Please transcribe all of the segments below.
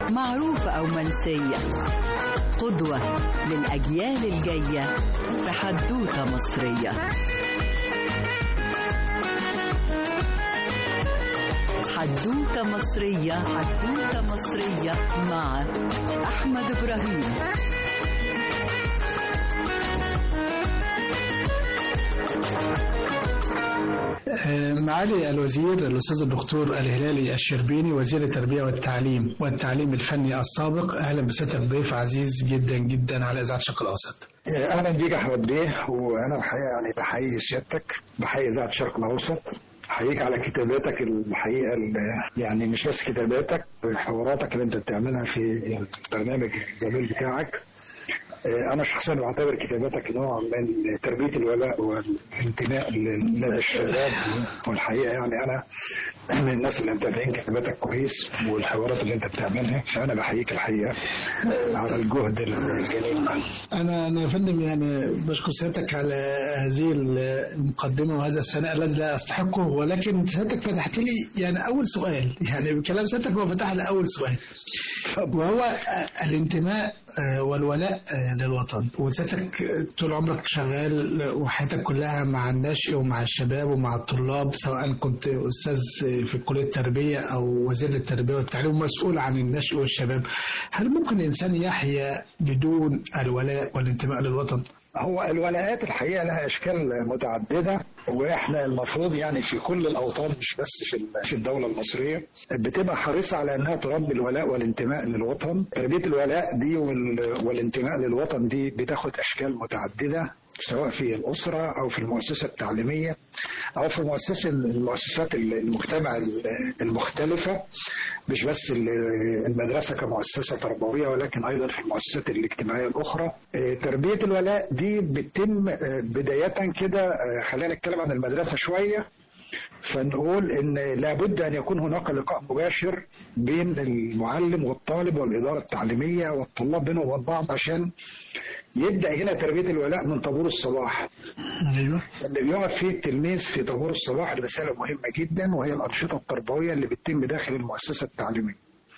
معروفة أو منسية قدوة للأجيال الجاية في حدوتة مصرية حدوتة مصرية حدوتة مصرية مع أحمد إبراهيم معالي الوزير الأستاذ الدكتور الهلالي الشربيني وزير التربية والتعليم والتعليم الفني السابق أهلا بسيادتك ضيف عزيز جدا جدا على إذاعة الشرق الأوسط اهلا بيك يا احمد بيه وانا الحقيقه يعني بحيي سيادتك بحيي اذاعه الشرق الاوسط احييك على كتاباتك الحقيقه يعني مش بس كتاباتك حواراتك اللي انت بتعملها في البرنامج الجميل بتاعك انا شخصيا بعتبر كتاباتك نوع من تربيه الولاء والانتماء للشباب والحقيقه يعني انا من الناس اللي متابعين كتاباتك كويس والحوارات اللي انت بتعملها فانا بحييك الحقيقه على الجهد الجميل انا انا يا فندم يعني بشكر سيادتك على هذه المقدمه وهذا الثناء الذي لا استحقه ولكن سيادتك فتحت لي يعني اول سؤال يعني بكلام سيادتك هو فتح لي اول سؤال وهو الانتماء والولاء للوطن وسيادتك طول عمرك شغال وحياتك كلها مع الناشئ ومع الشباب ومع الطلاب سواء كنت استاذ في كليه التربيه او وزير التربيه والتعليم ومسؤول عن النشء والشباب هل ممكن الانسان يحيا بدون الولاء والانتماء للوطن؟ هو الولاءات الحقيقه لها اشكال متعدده واحنا المفروض يعني في كل الاوطان مش بس في في الدوله المصريه بتبقى حريصه على انها تربي الولاء والانتماء للوطن تربيه الولاء دي والانتماء للوطن دي بتاخد اشكال متعدده سواء في الأسرة أو في المؤسسة التعليمية أو في مؤسسة المؤسسات المجتمع المختلفة مش بس المدرسة كمؤسسة تربوية ولكن أيضا في المؤسسات الاجتماعية الأخرى تربية الولاء دي بتتم بداية كده خلينا نتكلم عن المدرسة شوية فنقول ان لابد ان يكون هناك لقاء مباشر بين المعلم والطالب والاداره التعليميه والطلاب بينهم وبين بعض عشان يبدا هنا تربيه الولاء من طابور الصباح. ايوه اللي بيقف فيه التلميذ في طابور الصباح رساله مهمه جدا وهي الانشطه التربويه اللي بتتم داخل المؤسسه التعليميه.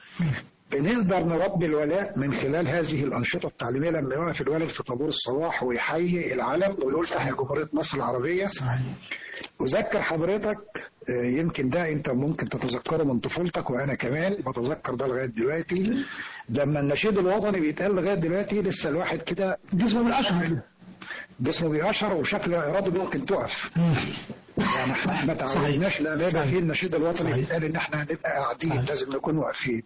بنقدر نربي الولاء من خلال هذه الأنشطة التعليمية لما يقف الولد في طابور الصباح ويحيي العلم ويقول تحيا جمهورية مصر العربية صحيح أذكر حضرتك يمكن ده أنت ممكن تتذكره من طفولتك وأنا كمان بتذكر ده لغاية دلوقتي لما النشيد الوطني بيتقال لغاية دلوقتي لسه الواحد كده جسمه بالأشهر جسمه بيقشر وشكل إرادة ممكن تقف يعني احنا ما تعودناش لا نبقى في النشيد الوطني بيتقال ان احنا هنبقى قاعدين لازم نكون واقفين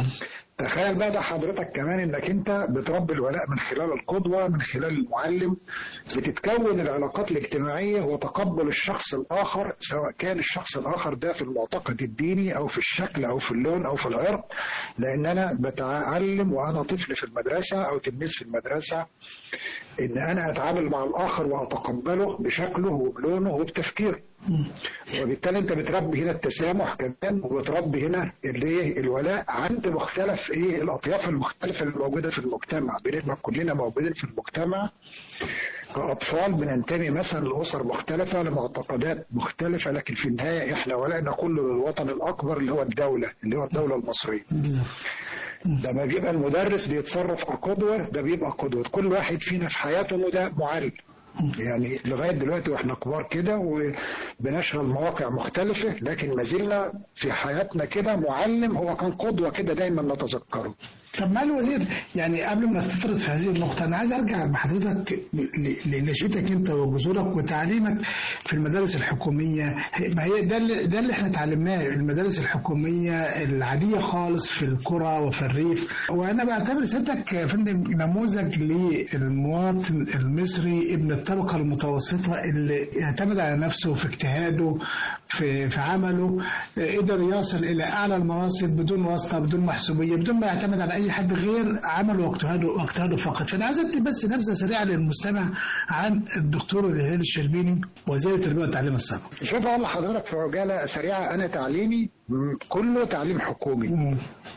تخيل بقى ده حضرتك كمان انك انت بتربي الولاء من خلال القدوه من خلال المعلم بتتكون العلاقات الاجتماعيه وتقبل الشخص الاخر سواء كان الشخص الاخر ده في المعتقد الديني او في الشكل او في اللون او في العرق لان انا بتعلم وانا طفل في المدرسه او تلميذ في المدرسه ان انا اتعامل مع الاخر واتقبله بشكله وبلونه وبتفكيره وبالتالي انت بتربي هنا التسامح كمان وبتربي هنا الايه الولاء عند مختلف ايه الاطياف المختلفه اللي موجوده في المجتمع بنبقى كلنا موجودين في المجتمع كاطفال بننتمي مثلا لاسر مختلفه لمعتقدات مختلفه لكن في النهايه احنا ولائنا كله للوطن الاكبر اللي هو الدوله اللي هو الدوله المصريه لما بيبقى المدرس بيتصرف كقدوه ده بيبقى قدوه كل واحد فينا في حياته ده معلم يعني لغايه دلوقتي واحنا كبار كده وبنشغل مواقع مختلفه لكن ما زلنا في حياتنا كده معلم هو كان قدوه كده دايما نتذكره. طب ما الوزير يعني قبل ما استطرد في هذه النقطة أنا عايز أرجع بحضرتك لنشأتك أنت وجذورك وتعليمك في المدارس الحكومية ما هي ده اللي ده اللي احنا اتعلمناه المدارس الحكومية العادية خالص في القرى وفي الريف وأنا بعتبر سيادتك يا فندم نموذج للمواطن المصري ابن الطبقة المتوسطة اللي يعتمد على نفسه في اجتهاده في في عمله قدر يصل إلى أعلى المناصب بدون واسطة بدون محسوبية بدون ما يعتمد على اي حد غير عمله واجتهاده واجتهاده فقط فانا عايز ادي بس نبذه سريعه للمستمع عن الدكتور الهلال الشربيني وزير التربيه والتعليم السابق شوف اقول لحضرتك في عجاله سريعه انا تعليمي كله تعليم حكومي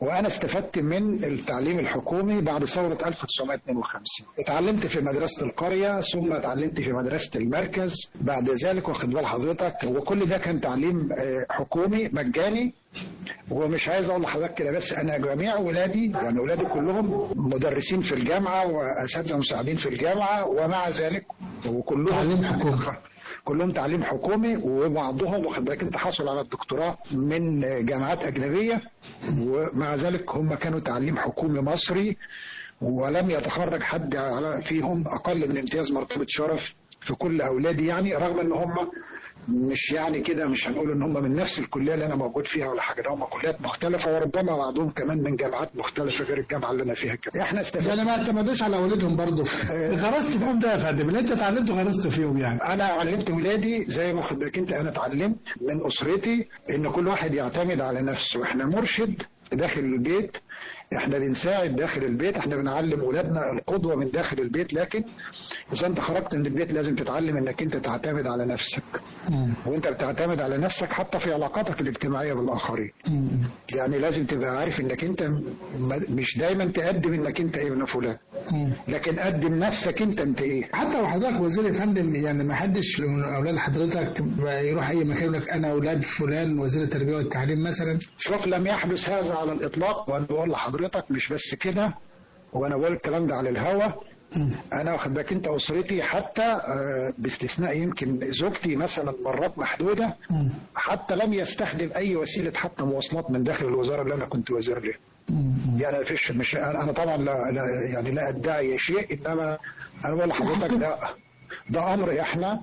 وانا استفدت من التعليم الحكومي بعد ثوره 1952 اتعلمت في مدرسه القريه ثم اتعلمت في مدرسه المركز بعد ذلك واخد بال حضرتك وكل ده كان تعليم حكومي مجاني ومش عايز اقول لحضرتك كده بس انا جميع ولادي يعني ولادي كلهم مدرسين في الجامعه واساتذه مساعدين في الجامعه ومع ذلك وكلهم تعليم حكومي كلهم تعليم حكومي وبعضهم واخد بالك انت حصل على الدكتوراه من جامعات اجنبيه ومع ذلك هم كانوا تعليم حكومي مصري ولم يتخرج حد فيهم اقل من امتياز مرتبه شرف في كل اولادي يعني رغم ان هم مش يعني كده مش هنقول ان هم من نفس الكليه اللي انا موجود فيها ولا حاجه ده هم كليات مختلفه وربما بعضهم كمان من جامعات مختلفه غير الجامعه اللي انا فيها كده احنا استفدنا يعني ما اعتمدوش على اولادهم برضه غرست فيهم ده يا فندم اللي انت اتعلمته غرست فيهم يعني انا علمت ولادي زي ما خد بالك انت انا اتعلمت من اسرتي ان كل واحد يعتمد على نفسه احنا مرشد داخل البيت احنا بنساعد داخل البيت احنا بنعلم اولادنا القدوه من داخل البيت لكن اذا انت خرجت من البيت لازم تتعلم انك انت تعتمد على نفسك مم. وانت بتعتمد على نفسك حتى في علاقاتك الاجتماعيه بالاخرين مم. يعني لازم تبقى عارف انك انت مش دايما تقدم انك انت ابن فلان مم. لكن قدم نفسك انت انت ايه حتى لو حضرتك وزير يا فندم يعني ما حدش من اولاد حضرتك يروح اي مكان يقول لك انا اولاد فلان وزير التربيه والتعليم مثلا شوف لم يحدث هذا على الاطلاق وانا بقول لحضرتك مش بس كده وانا بقول الكلام ده على الهوا انا واخد بالك انت اسرتي حتى باستثناء يمكن زوجتي مثلا مرات محدوده حتى لم يستخدم اي وسيله حتى مواصلات من داخل الوزاره اللي انا كنت وزير لها يعني فيش مش انا طبعا لا, لا يعني لا ادعي شيء انما انا بقول لحضرتك ده ده امر احنا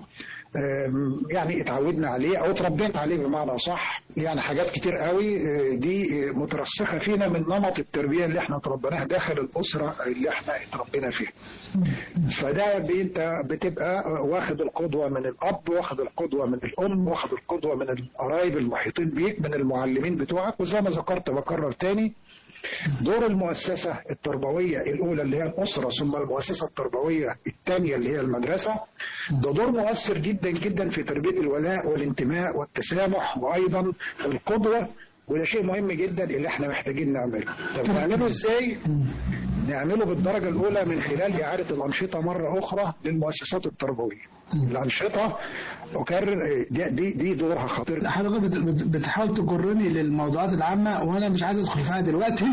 يعني اتعودنا عليه او اتربينا عليه بمعنى صح يعني حاجات كتير قوي دي مترسخه فينا من نمط التربيه اللي احنا اتربيناها داخل الاسره اللي احنا اتربينا فيها فده انت بتبقى واخد القدوه من الاب واخد القدوه من الام واخد القدوه من القرايب المحيطين بيك من المعلمين بتوعك وزي ما ذكرت بكرر تاني دور المؤسسة التربوية الأولى اللي هي الأسرة ثم المؤسسة التربوية الثانية اللي هي المدرسة ده دور مؤثر جدا جدا في تربية الولاء والانتماء والتسامح وأيضا القدوة وده شيء مهم جدا اللي احنا محتاجين نعمله طب نعمله ازاي نعمله بالدرجة الأولى من خلال إعادة الأنشطة مرة أخرى للمؤسسات التربوية الأنشطة أكرر دي, دي, دي دورها خطير حضرتك بتحاول تجرني للموضوعات العامة وأنا مش عايز أدخل فيها دلوقتي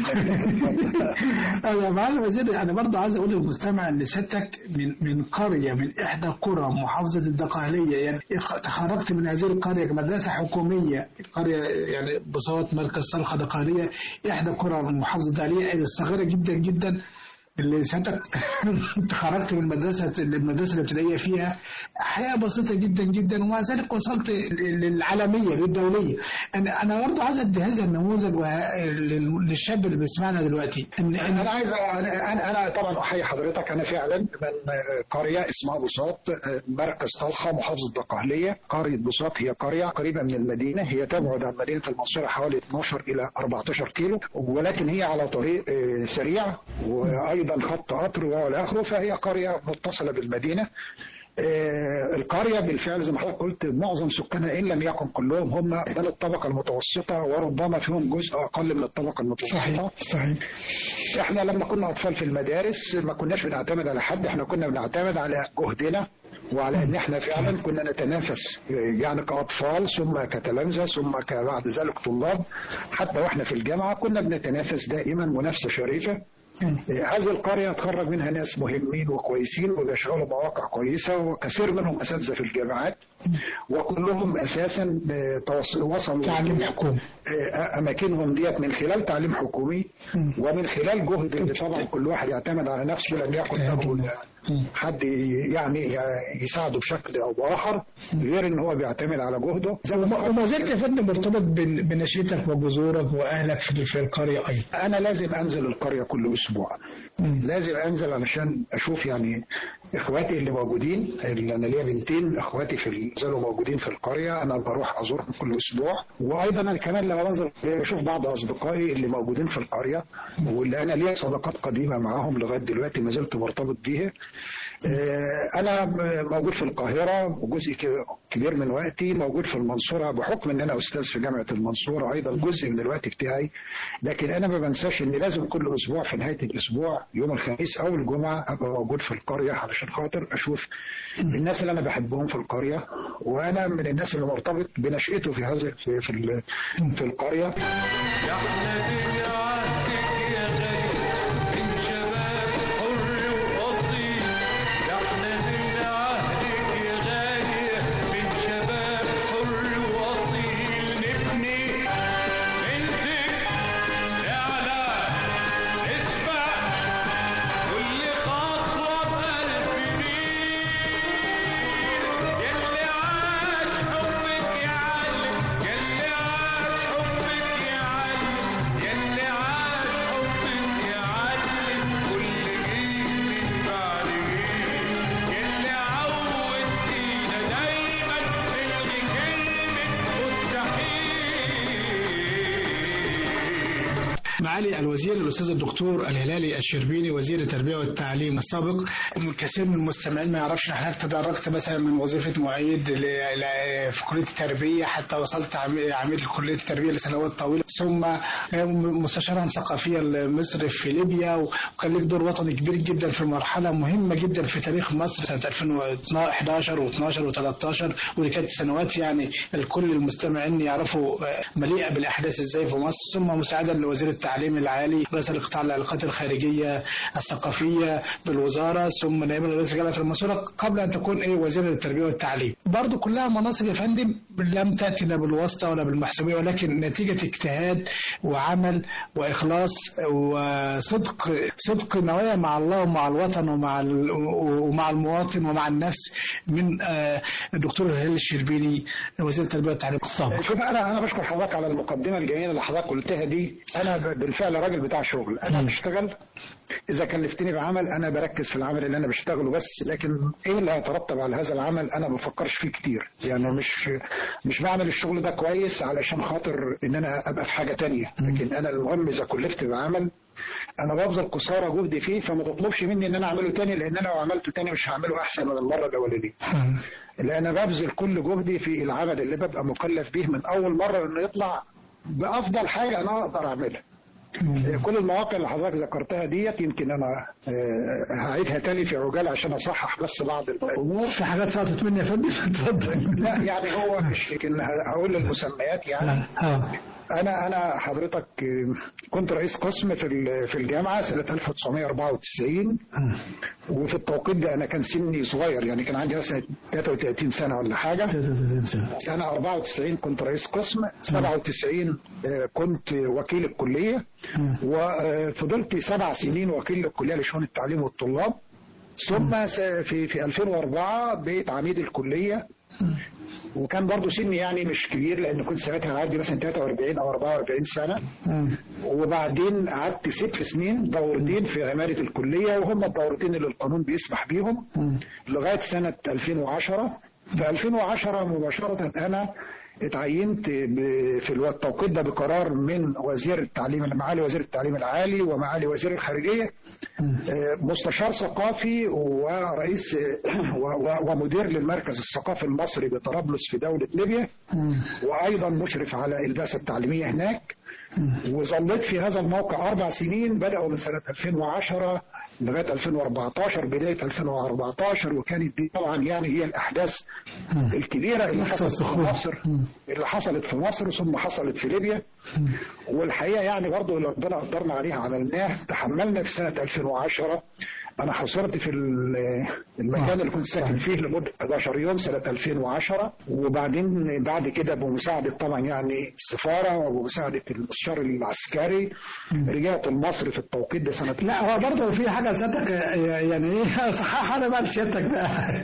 أنا معلم وزير أنا برضه عايز أقول للمستمع إن سيادتك من من قرية من إحدى قرى محافظة الدقهلية يعني تخرجت من هذه القرية كمدرسة حكومية قرية يعني بصوت مركز صرخة دقهلية إحدى قرى محافظة الدقهلية الصغيرة جدا جدا اللي ساعتك خرجت من المدرسة المدرسة الابتدائية فيها حياة بسيطة جدا جدا ومع ذلك وصلت للعالمية للدولية أنا أنا برضه عايز أدي هذا النموذج للشاب اللي بيسمعنا دلوقتي إن أنا عايز أنا أنا طبعا أحيي حضرتك أنا فعلا من قرية اسمها بساط مركز طلخة محافظة الدقهلية قرية بساط هي قرية قريبة من المدينة هي تبعد عن مدينة المنصورة حوالي 12 إلى 14 كيلو ولكن هي على طريق سريع وأيضا ايضا خط قطر والى اخره فهي قريه متصله بالمدينه آه القريه بالفعل زي ما حضرتك قلت معظم سكانها ان لم يكن كلهم هم من الطبقه المتوسطه وربما فيهم جزء اقل من الطبقه المتوسطه صحيح صحيح احنا لما كنا اطفال في المدارس ما كناش بنعتمد على حد احنا كنا بنعتمد على جهدنا وعلى ان احنا فعلا كنا نتنافس يعني كاطفال ثم كتلامذه ثم بعد ذلك طلاب حتى واحنا في الجامعه كنا بنتنافس دائما منافسه شريفه هذه القرية تخرج منها ناس مهمين وكويسين وبيشغلوا مواقع كويسة وكثير منهم أساتذة في الجامعات وكلهم أساسا وصلوا تعليم حكومي أماكنهم ديت من خلال تعليم حكومي ومن خلال جهد اللي طبعا كل واحد يعتمد على نفسه لم يكن له حد يعني يساعده بشكل او باخر غير ان هو بيعتمد على جهده وما زلت يا فندم مرتبط بنشيتك وجذورك واهلك في القريه ايضا انا لازم انزل القريه كل اسبوع لازم انزل علشان اشوف يعني اخواتي اللي موجودين اللي انا ليا بنتين اخواتي في يزالوا موجودين في القريه انا بروح ازورهم كل اسبوع وايضا انا كمان لما بنزل بشوف بعض اصدقائي اللي موجودين في القريه واللي انا ليا صداقات قديمه معاهم لغايه دلوقتي ما زلت مرتبط بيها انا موجود في القاهره جزء كبير من وقتي موجود في المنصوره بحكم ان انا استاذ في جامعه المنصوره ايضا جزء من الوقت بتاعي لكن انا ما بنساش ان لازم كل اسبوع في نهايه الاسبوع يوم الخميس او الجمعه ابقى موجود في القريه علشان خاطر اشوف الناس اللي انا بحبهم في القريه وانا من الناس اللي مرتبط بنشأته في هذا في في, في القريه معالي الوزير الاستاذ الدكتور الهلالي الشربيني وزير التربيه والتعليم السابق كثير من المستمعين ما يعرفش ان حضرتك تدرجت مثلا من وظيفه معيد في كليه التربيه حتى وصلت عميد كليه التربيه لسنوات طويله ثم مستشارا ثقافيا لمصر في ليبيا وكان لك دور وطني كبير جدا في مرحله مهمه جدا في تاريخ مصر سنه 2011 و12 و13 ودي كانت سنوات يعني الكل المستمعين يعرفوا مليئه بالاحداث ازاي في مصر ثم مساعدا لوزير التعليم العالي رئيس القطاع العلاقات الخارجيه الثقافيه بالوزاره ثم نائب رئيس جامعه المنصوره قبل ان تكون ايه وزير التربيه والتعليم برضه كلها مناصب يا فندم لم تاتي لا بالواسطه ولا بالمحسوبيه ولكن نتيجه اجتهاد وعمل واخلاص وصدق صدق نوايا مع الله ومع الوطن ومع ومع المواطن ومع النفس من الدكتور الهلال الشربيني وزير التربيه والتعليم السابق شوف انا انا بشكر حضرتك على المقدمه الجميله اللي حضرتك قلتها دي انا بالفعل راجل بتاع شغل انا بشتغل اذا كلفتني بعمل انا بركز في العمل اللي انا بشتغله بس لكن ايه اللي هيترتب على هذا العمل انا ما بفكرش فيه كتير يعني مش مش بعمل الشغل ده كويس علشان خاطر ان انا ابقى في حاجه تانية لكن انا المهم اذا كلفت بعمل انا بفضل قصارى جهدي فيه فما تطلبش مني ان انا اعمله تاني لان انا لو عملته تاني مش هعمله احسن من المره الاولانيه لان انا ببذل كل جهدي في العمل اللي ببقى مكلف به من اول مره انه يطلع بافضل حاجه انا اقدر اعملها كل المواقع اللي حضرتك ذكرتها ديت يمكن انا هعيدها تاني في عجاله عشان اصحح بس بعض الامور في حاجات سقطت مني يا فندم اتفضل لا يعني هو مش يمكن هقول المسميات يعني انا انا حضرتك كنت رئيس قسم في في الجامعه سنه 1994 وفي التوقيت ده انا كان سني صغير يعني كان عندي مثلا 33 سنه ولا حاجه 33 سنه انا 94 كنت رئيس قسم 97 كنت وكيل الكليه وفضلت سبع سنين وكيل الكليه لشؤون التعليم والطلاب ثم في في 2004 بقيت عميد الكليه وكان برضه سني يعني مش كبير لان كنت ساعتها عندي مثلا 43 او 44 سنه وبعدين قعدت ست سنين دورتين في عماله الكليه وهم الدورتين اللي القانون بيسمح بيهم لغايه سنه 2010 في 2010 مباشره انا اتعينت في التوقيت ده بقرار من وزير التعليم معالي وزير التعليم العالي ومعالي وزير الخارجيه مستشار ثقافي ورئيس ومدير للمركز الثقافي المصري بطرابلس في دوله ليبيا وايضا مشرف على البعثه التعليميه هناك وظليت في هذا الموقع اربع سنين بداوا من سنه 2010 لغايه 2014 بدايه 2014 وكانت دي طبعا يعني هي الاحداث الكبيره اللي حصلت في مصر اللي حصلت في مصر ثم حصلت في ليبيا والحقيقه يعني برضه اللي ربنا قدرنا عليها عملناه تحملنا في سنه 2010 انا حصرت في المكان اللي كنت ساكن فيه لمده 11 يوم سنه 2010 وبعدين بعد كده بمساعده طبعا يعني السفاره وبمساعده المستشار العسكري رجعت لمصر في التوقيت ده سنه لا هو برضه في حاجه سيادتك يعني ايه صحح انا بقى لسيادتك بقى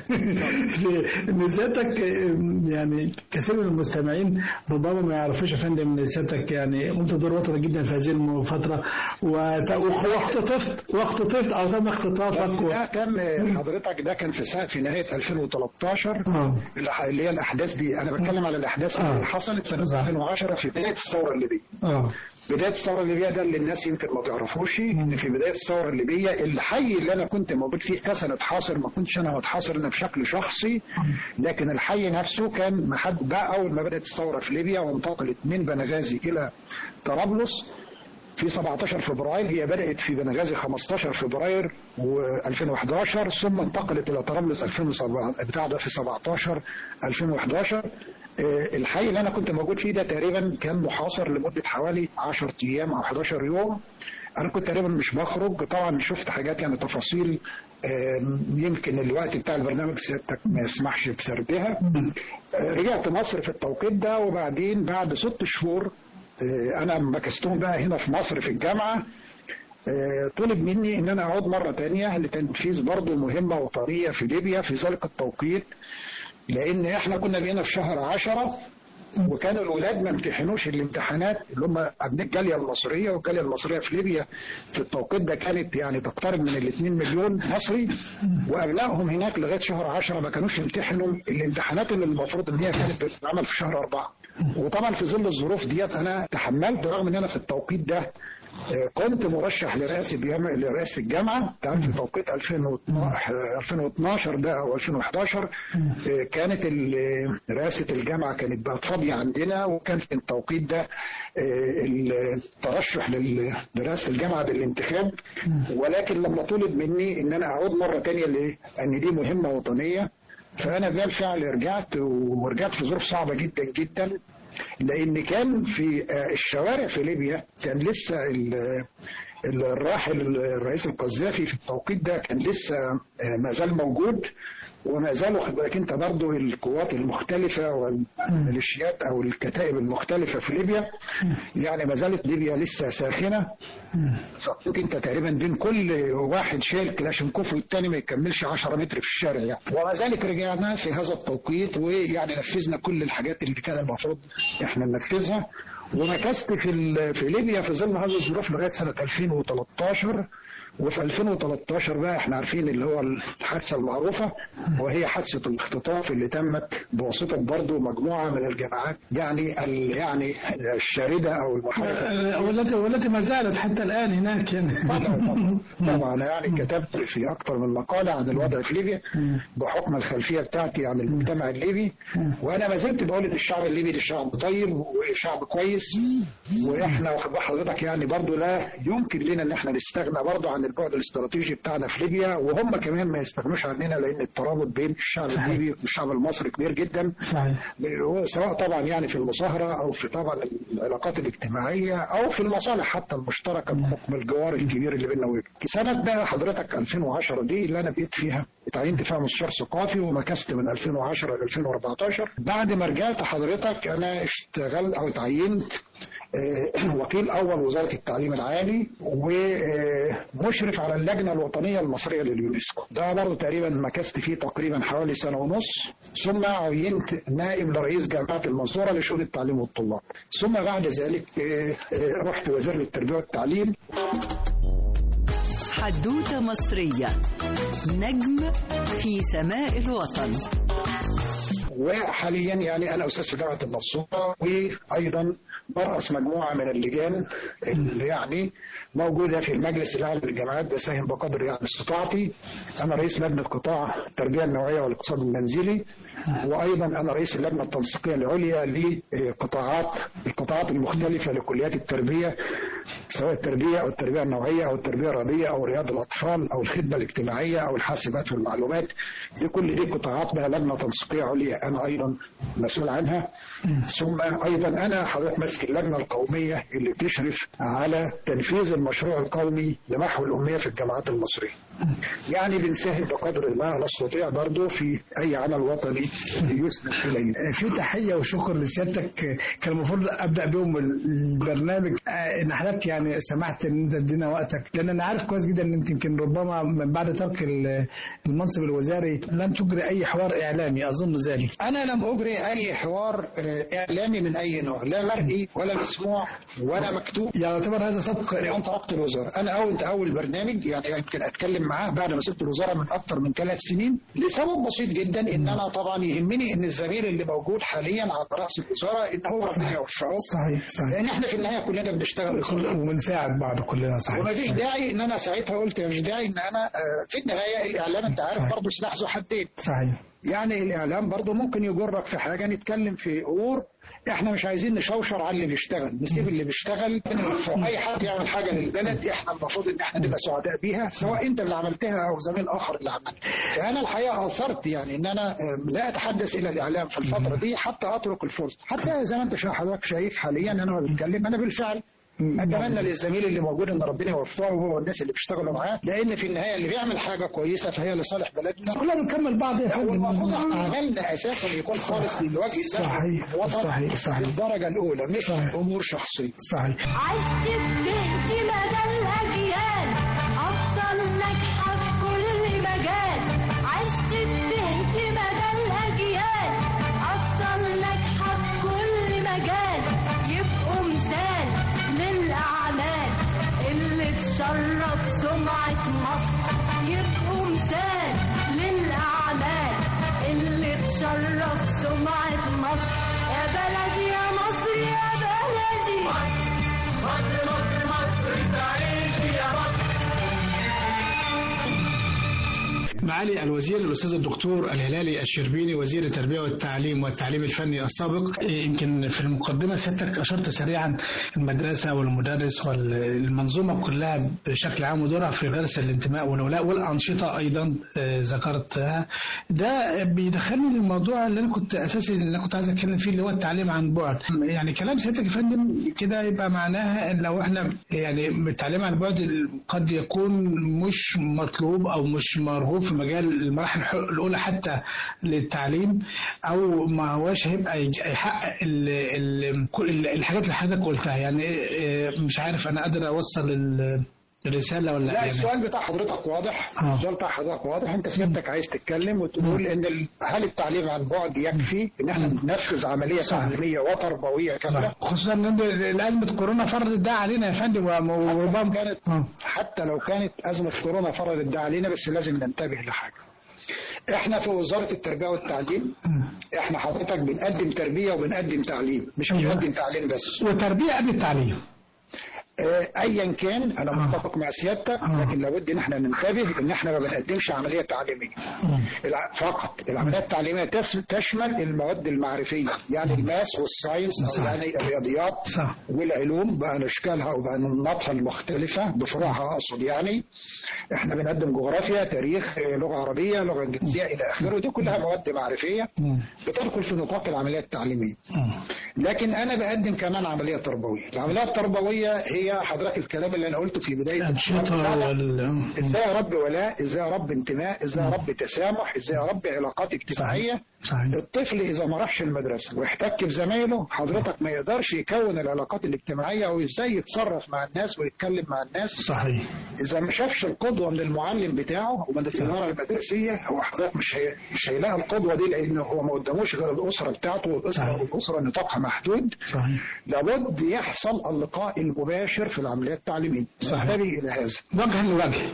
ان سيادتك يعني كثير من المستمعين ربما ما يعرفوش يا فندم ان سيادتك يعني قمت دور وطني جدا في هذه الفتره واختطفت واختطفت او تم اختطاف استضافك و... ده كان حضرتك ده كان في في نهايه 2013 آه. اللي هي الاحداث دي انا بتكلم على الاحداث آه. اللي حصلت سنه 2010 في بدايه الثوره الليبيه آه. بدايه الثوره الليبيه ده اللي الناس يمكن ما تعرفوش ان في بدايه الثوره الليبيه الحي اللي انا كنت موجود فيه كسنه حاصر ما كنتش انا متحاصر انا بشكل شخصي لكن الحي نفسه كان ما حد بقى اول ما بدات الثوره في ليبيا وانتقلت من بنغازي الى طرابلس في 17 فبراير هي بدأت في بنغازي 15 فبراير و2011 ثم انتقلت إلى طرابلس 2007 بتاع ده في 17 2011 الحي اللي أنا كنت موجود فيه ده تقريبا كان محاصر لمدة حوالي 10 أيام أو 11 يوم أنا كنت تقريبا مش بخرج طبعا شفت حاجات يعني تفاصيل يمكن الوقت بتاع البرنامج سيادتك ما يسمحش بسردها رجعت مصر في التوقيت ده وبعدين بعد ست شهور انا مكستهم بقى هنا في مصر في الجامعه طلب مني ان انا اعود مره تانية لتنفيذ برضه مهمه وطنيه في ليبيا في ذلك التوقيت لان احنا كنا بقينا في شهر عشرة وكانوا الولاد ما امتحنوش الامتحانات اللي هم ابناء الجاليه المصريه والجاليه المصريه في ليبيا في التوقيت ده كانت يعني تقترب من ال 2 مليون مصري وابنائهم هناك لغايه شهر 10 ما كانوش يمتحنوا الامتحانات اللي المفروض ان هي كانت بتتعمل في شهر 4 وطبعا في ظل الظروف ديت انا تحملت رغم ان انا في التوقيت ده كنت مرشح لرئاسة لرئاسة الجامعة كان في توقيت 2012 ده أو 2011 كانت رئاسة الجامعة كانت بقت فاضية عندنا وكان في التوقيت ده الترشح لرئاسة الجامعة بالانتخاب ولكن لما طلب مني إن أنا أعود مرة تانية لأن دي مهمة وطنية فأنا بالفعل رجعت ورجعت في ظروف صعبة جدا جدا لان كان في الشوارع في ليبيا كان لسه الراحل الرئيس القذافي في التوقيت ده كان لسه ما زال موجود وما زال واخد بالك انت برضه القوات المختلفه والميليشيات او الكتائب المختلفه في ليبيا يعني ما زالت ليبيا لسه ساخنه فكنت انت تقريبا بين كل واحد شايل كلاشنكوف والتاني ما يكملش 10 متر في الشارع يعني ومع ذلك رجعنا في هذا التوقيت ويعني نفذنا كل الحاجات اللي كان المفروض احنا ننفذها ومكثت في في ليبيا في ظل هذه الظروف لغايه سنه 2013 وفي 2013 بقى احنا عارفين اللي هو الحادثه المعروفه وهي حادثه الاختطاف اللي تمت بواسطه برضه مجموعه من الجماعات يعني يعني الشارده او المحاربه والتي والتي ما زالت حتى الان هناك يعني طبعا طبعا يعني كتبت في اكثر من مقاله عن الوضع في ليبيا بحكم الخلفيه بتاعتي عن المجتمع الليبي وانا ما زلت بقول ان الشعب الليبي ده شعب طيب وشعب كويس واحنا واخد حضرتك يعني برضه لا يمكن لنا ان احنا نستغنى برضه عن البعد الاستراتيجي بتاعنا في ليبيا وهم كمان ما يستغنوش عننا لان الترابط بين الشعب صحيح. الليبي والشعب المصري كبير جدا صحيح. سواء طبعا يعني في المصاهره او في طبعا العلاقات الاجتماعيه او في المصالح حتى المشتركه بحكم الجوار الكبير اللي بيننا وبينهم. سنه بقى حضرتك 2010 دي اللي انا بقيت فيها اتعينت فيها مستشار ثقافي ومكثت من 2010 ل 2014 بعد ما رجعت حضرتك انا اشتغلت او اتعينت وكيل اول وزاره التعليم العالي ومشرف على اللجنه الوطنيه المصريه لليونسكو ده برضه تقريبا مكثت فيه تقريبا حوالي سنه ونص ثم عينت نائب لرئيس جامعه المنصوره لشؤون التعليم والطلاب ثم بعد ذلك رحت وزير للتربيه والتعليم حدوته مصريه نجم في سماء الوطن وحاليا يعني انا استاذ في جامعه المنصوره وايضا برأس مجموعه من اللجان اللي يعني موجوده في المجلس الاعلى للجامعات بساهم بقدر يعني استطاعتي انا رئيس لجنه قطاع التربيه النوعيه والاقتصاد المنزلي وايضا انا رئيس اللجنه التنسيقيه العليا لقطاعات القطاعات المختلفه لكليات التربيه سواء التربيه او التربيه النوعيه او التربيه الرياضيه او رياض الاطفال او الخدمه الاجتماعيه او الحاسبات والمعلومات دي كل دي قطاعات لها لجنه تنسيقيه عليا انا ايضا مسؤول عنها ثم ايضا انا حضرتك ماسك اللجنه القوميه اللي بتشرف على تنفيذ المشروع القومي لمحو الاميه في الجامعات المصريه. يعني بنساهم بقدر ما نستطيع برضه في اي عمل وطني يسند اليه. في تحيه وشكر لسيادتك كان المفروض ابدا بهم البرنامج ان حضرتك يعني سمحت ان انت تدينا وقتك لان انا عارف كويس جدا ان انت يمكن ربما من بعد ترك المنصب الوزاري لم تجري اي حوار اعلامي اظن ذلك انا لم اجري اي حوار اعلامي من اي نوع لا مرئي ولا مسموع ولا مكتوب يعني يعتبر هذا صدق يوم تركت الوزاره انا اول اول برنامج يعني يمكن اتكلم معاه بعد ما سبت الوزاره من اكثر من ثلاث سنين لسبب بسيط جدا ان انا طبعا يهمني ان الزميل اللي موجود حاليا على راس الوزاره ان هو ربنا يوفقه صحيح صحيح لان احنا في النهايه كلنا بنشتغل وبنساعد بعض كلنا صحيح وما فيش داعي ان انا ساعتها قلت مش داعي ان انا في النهايه الاعلام انت عارف برضه سلاح ذو حدين صحيح يعني الاعلام برضه ممكن يجرك في حاجه نتكلم في امور احنا مش عايزين نشوشر على اللي بيشتغل نسيب اللي بيشتغل اي حد يعمل حاجه للبلد احنا المفروض ان احنا نبقى سعداء بيها سواء انت اللي عملتها او زميل اخر اللي عملها فانا الحقيقه اثرت يعني ان انا لا اتحدث الى الاعلام في الفتره دي حتى اترك الفرصه حتى زي ما انت حضرتك شايف حاليا انا بتكلم انا بالفعل اتمنى للزميل اللي موجود ان ربنا يوفقه هو والناس اللي بيشتغلوا معاه لان في النهايه اللي بيعمل حاجه كويسه فهي لصالح بلدنا كلنا بنكمل بعض يا فندم المفروض عملنا اساسا يكون خالص للوجه صحيح صحيح صحيح الدرجه الاولى مش صحيح. امور شخصيه صحيح عشت بتهدي مدى الاجيال افضل ناجحه في كل مجال عشت بتهدي مدى الاجيال افضل ناجحه في كل مجال يبقوا مثال للاعمال اللي تشرف سمعه مصر يبقوا مثال للاعمال اللي تشرف سمعه مصر يا بلدي يا مصر يا بلدي مصر مصر مصر تعيش يا مصر معالي الوزير الاستاذ الدكتور الهلالي الشربيني وزير التربيه والتعليم والتعليم الفني السابق يمكن في المقدمه سيادتك اشرت سريعا المدرسه والمدرس والمنظومه كلها بشكل عام ودورها في غرس الانتماء والولاء والانشطه ايضا ذكرتها ده بيدخلني للموضوع اللي انا كنت اساسي اللي انا كنت عايز اتكلم فيه اللي هو التعليم عن بعد يعني كلام سيادتك يا فندم كده يبقى معناها ان لو احنا يعني التعليم عن بعد قد يكون مش مطلوب او مش مرغوب في مجال المراحل الاولى حتى للتعليم او ما هواش هيبقى يحقق ال ال كل الحاجات اللي حضرتك قلتها يعني مش عارف انا قادر اوصل الرساله ولا لا يعني السؤال بتاع حضرتك واضح آه. السؤال بتاع حضرتك واضح انت سيادتك عايز تتكلم وتقول ان ال- هل التعليم عن بعد يكفي ان احنا ننفذ عمليه صح. تعليميه وتربويه كامله خصوصا ان ازمه كورونا فرضت ده علينا يا فندم وربما كانت آه. حتى لو كانت ازمه كورونا فرضت ده علينا بس لازم ننتبه لحاجه احنا في وزاره التربيه والتعليم احنا حضرتك بنقدم تربيه وبنقدم تعليم مش أيوة. بنقدم تعليم بس وتربيه قبل التعليم آه، ايا كان انا متفق مع سيادتك آه. لكن لابد ان احنا ننتبه ان احنا ما بنقدمش عمليه تعليميه الع- فقط العمليات التعليميه تس- تشمل المواد المعرفيه يعني الماس والساينس صح. او يعني الرياضيات صح. والعلوم باشكالها وبانماطها المختلفه بفروعها اقصد يعني احنا بنقدم جغرافيا تاريخ آه، لغه عربيه لغه انجليزيه الى اخره دي كلها مواد معرفيه مم. بتدخل في نطاق العمليات التعليميه مم. لكن انا بقدم كمان عمليه تربويه العمليه التربويه هي حضرتك الكلام اللي انا قلته في بدايه الانشطه وال ازاي اربي ولاء ازاي اربي انتماء ازاي اربي تسامح ازاي اربي علاقات اجتماعيه صحيح الطفل اذا ما راحش المدرسه واحتك بزمايله حضرتك ما يقدرش يكون العلاقات الاجتماعيه وازاي يتصرف مع الناس ويتكلم مع الناس صحيح اذا ما شافش القدوه من المعلم بتاعه ومن الاداره المدرسيه هو حضرتك مش هي... مش هيلاقي القدوه دي لان هو ما قداموش غير الاسره بتاعته والاسره صحيح. والاسره نطاقها محدود صحيح لابد يحصل اللقاء المباشر في العمليه التعليميه صحيح. ننتبه الى هذا وجها لوجه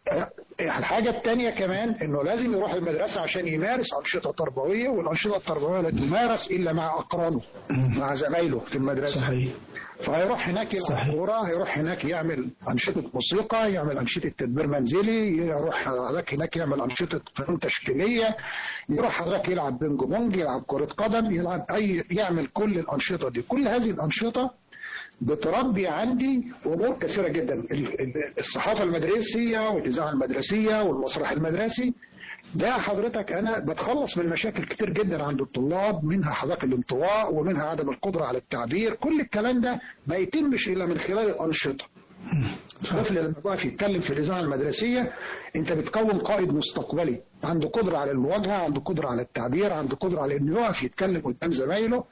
الحاجة الثانية كمان انه لازم يروح المدرسة عشان يمارس أنشطة تربوية والأنشطة التربوية لا تمارس إلا مع أقرانه مع زمايله في المدرسة صحيح فهيروح هناك صحيح. يلعب كورة هيروح هناك يعمل أنشطة موسيقى يعمل أنشطة تدبير منزلي يروح حضرتك هناك يعمل أنشطة فنون تشكيلية يروح حضرتك يلعب بينج بونج يلعب كرة قدم يلعب أي يعمل كل الأنشطة دي كل هذه الأنشطة بتربي عندي امور كثيره جدا ال- ال- الصحافه المدرسيه والاذاعه المدرسيه والمسرح المدرسي ده حضرتك انا بتخلص من مشاكل كتير جدا عند الطلاب منها حضرتك الانطواء ومنها عدم القدره على التعبير كل الكلام ده ما يتمش الا من خلال الانشطه الطفل لما بيقف يتكلم في الاذاعه المدرسيه انت بتكون قائد مستقبلي عنده قدره على المواجهه عنده قدره على التعبير عنده قدره على انه يقف يتكلم قدام زمايله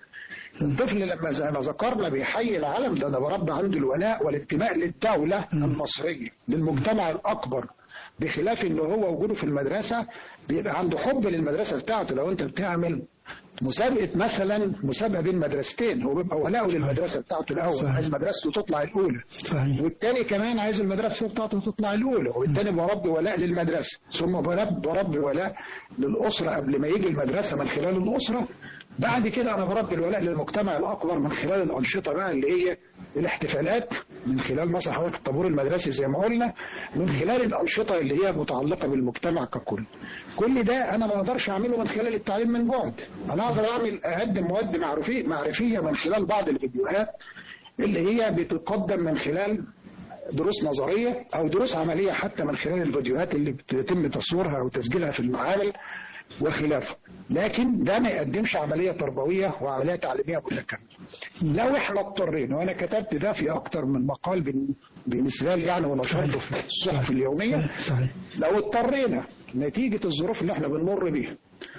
الطفل لما زي ما ذكرنا بيحيي العالم ده انا بربي عنده الولاء والانتماء للدوله المصريه للمجتمع الاكبر بخلاف ان هو وجوده في المدرسه بيبقى عنده حب للمدرسه بتاعته لو انت بتعمل مسابقه مثلا مسابقه بين مدرستين هو بيبقى ولاؤه للمدرسه بتاعته الاول صحيح. عايز مدرسته تطلع الاولى صحيح والتاني كمان عايز المدرسه بتاعته تطلع الاولى وبالتالي بربي ولاء للمدرسه ثم برب- بربي ولاء للاسره قبل ما يجي المدرسه من خلال الاسره بعد كده انا بربي الولاء للمجتمع الاكبر من خلال الانشطه بقى اللي هي الاحتفالات من خلال مثلا حضرتك الطابور المدرسي زي ما قلنا من خلال الانشطه اللي هي متعلقه بالمجتمع ككل كل ده انا ما اقدرش اعمله من خلال التعليم من بعد انا اقدر اعمل اقدم مواد معرفيه معرفيه من خلال بعض الفيديوهات اللي هي بتقدم من خلال دروس نظريه او دروس عمليه حتى من خلال الفيديوهات اللي بيتم تصويرها او تسجيلها في المعامل وخلافه لكن ده ما يقدمش عمليه تربويه وعمليه تعليميه متكامله لو احنا اضطرينا وانا كتبت ده في اكتر من مقال بن- بمثال يعني ونشرته في الصحف اليوميه صحيح لو اضطرينا نتيجه الظروف اللي احنا بنمر بيها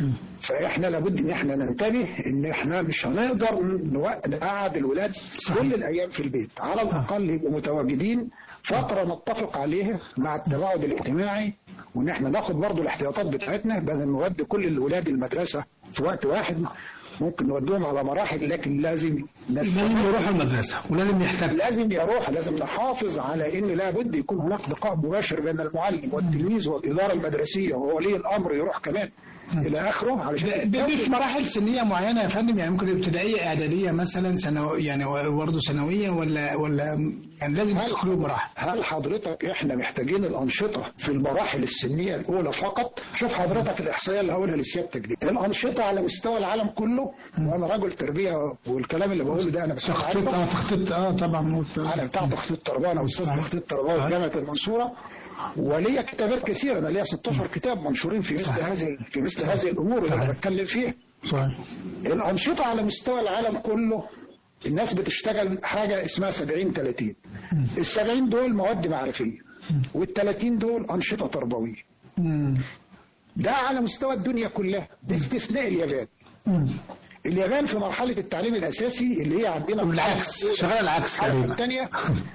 فاحنا لابد ان احنا ننتبه ان احنا مش هنقدر نوق- نقعد الولاد كل الايام في البيت على الاقل يبقوا متواجدين فتره نتفق عليها مع التباعد الاجتماعي وان احنا ناخد برضو الاحتياطات بتاعتنا بدل ما نودي كل الولاد المدرسه في وقت واحد ممكن نوديهم على مراحل لكن لازم لازم يروح المدرسة ولازم يحتاج لازم يروح لازم نحافظ على ان لابد يكون هناك لقاء مباشر بين المعلم والتلميذ والاداره المدرسيه وولي الامر يروح كمان الى اخره علشان ب- في مراحل سنية معينة يا فندم يعني ممكن ابتدائية إعدادية مثلا ثانوي يعني برضه ثانوية ولا ولا يعني لازم هل- تدخلوا مراحل هل حضرتك احنا محتاجين الانشطه في المراحل السنيه الاولى فقط؟ شوف حضرتك الاحصائيه اللي هقولها لسيادتك دي، الانشطه على مستوى العالم كله وانا رجل تربيه والكلام اللي بقوله ده انا بسمع تخطيط عنه اه تخطيط اه طبعا قلت- انا بتاع تخطيط تربيه انا استاذ صحيح. تخطيط تربيه في جامعه المنصوره وليا كتابات كثيره انا ليا 16 كتاب منشورين في مثل صحيح. هذه في مثل هذه الامور اللي انا صحيح. بتكلم فيها صحيح الأنشطة على مستوى العالم كله الناس بتشتغل حاجة اسمها 70 30 ال 70 دول مواد معرفية وال 30 دول أنشطة تربوية مم. ده على مستوى الدنيا كلها باستثناء اليابان مم. اليابان في مرحلة التعليم الأساسي اللي هي عندنا بالعكس شغال العكس الحلقة تقريبا الثانية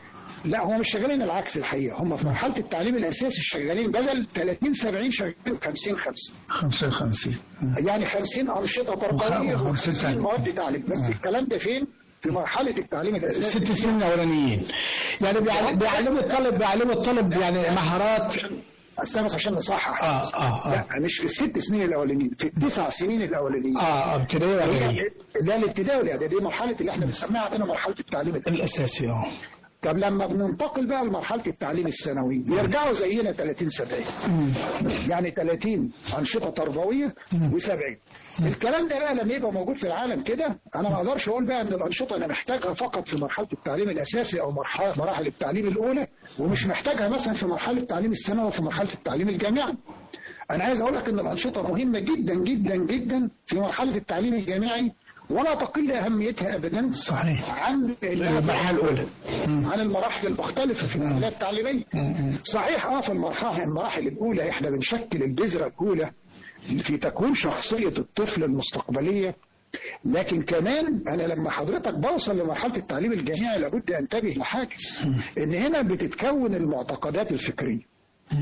لا هم مش شغالين العكس الحقيقة هم في مرحلة التعليم الأساسي شغالين بدل 30 70 شغالين 50 50 55 يعني 50 أنشطة تربوية وخ- وخمسين و50 سنة. مواد تعليم بس الكلام ده فين؟ في مرحلة التعليم الأساسي ست سنين الاولانيين يعني بيعل- بيعلموا الطالب بيعلموا الطالب يعني مهارات استنى بس عشان نصحح اه اه اه لا مش في الست سنين الاولانيين في التسع سنين الاولانيين اه اه ابتدائي واعدادي لا الابتدائي والاعدادي دي مرحله اللي احنا بنسميها عندنا مرحله التعليم الأساسي. الاساسي اه طب لما بننتقل بقى لمرحله التعليم الثانوي بيرجعوا زينا 30 70 يعني 30 انشطه تربويه و70 الكلام ده بقى لما يبقى موجود في العالم كده انا ما اقدرش اقول بقى ان الانشطه انا محتاجها فقط في مرحله التعليم الاساسي او مرحله مراحل التعليم الاولى ومش محتاجها مثلا في مرحله التعليم الثانوي وفي مرحله التعليم الجامعي انا عايز اقول لك ان الانشطه مهمه جدا جدا جدا في مرحله التعليم الجامعي ولا تقل اهميتها ابدا صحيح عن المرحله الاولى عن المراحل المختلفه في العمليه التعليميه صحيح اه في المرحله المراحل الاولى احنا بنشكل البذره الاولى في تكوين شخصيه الطفل المستقبليه لكن كمان انا لما حضرتك بوصل لمرحله التعليم الجامعي لابد انتبه لحاجه ان هنا بتتكون المعتقدات الفكريه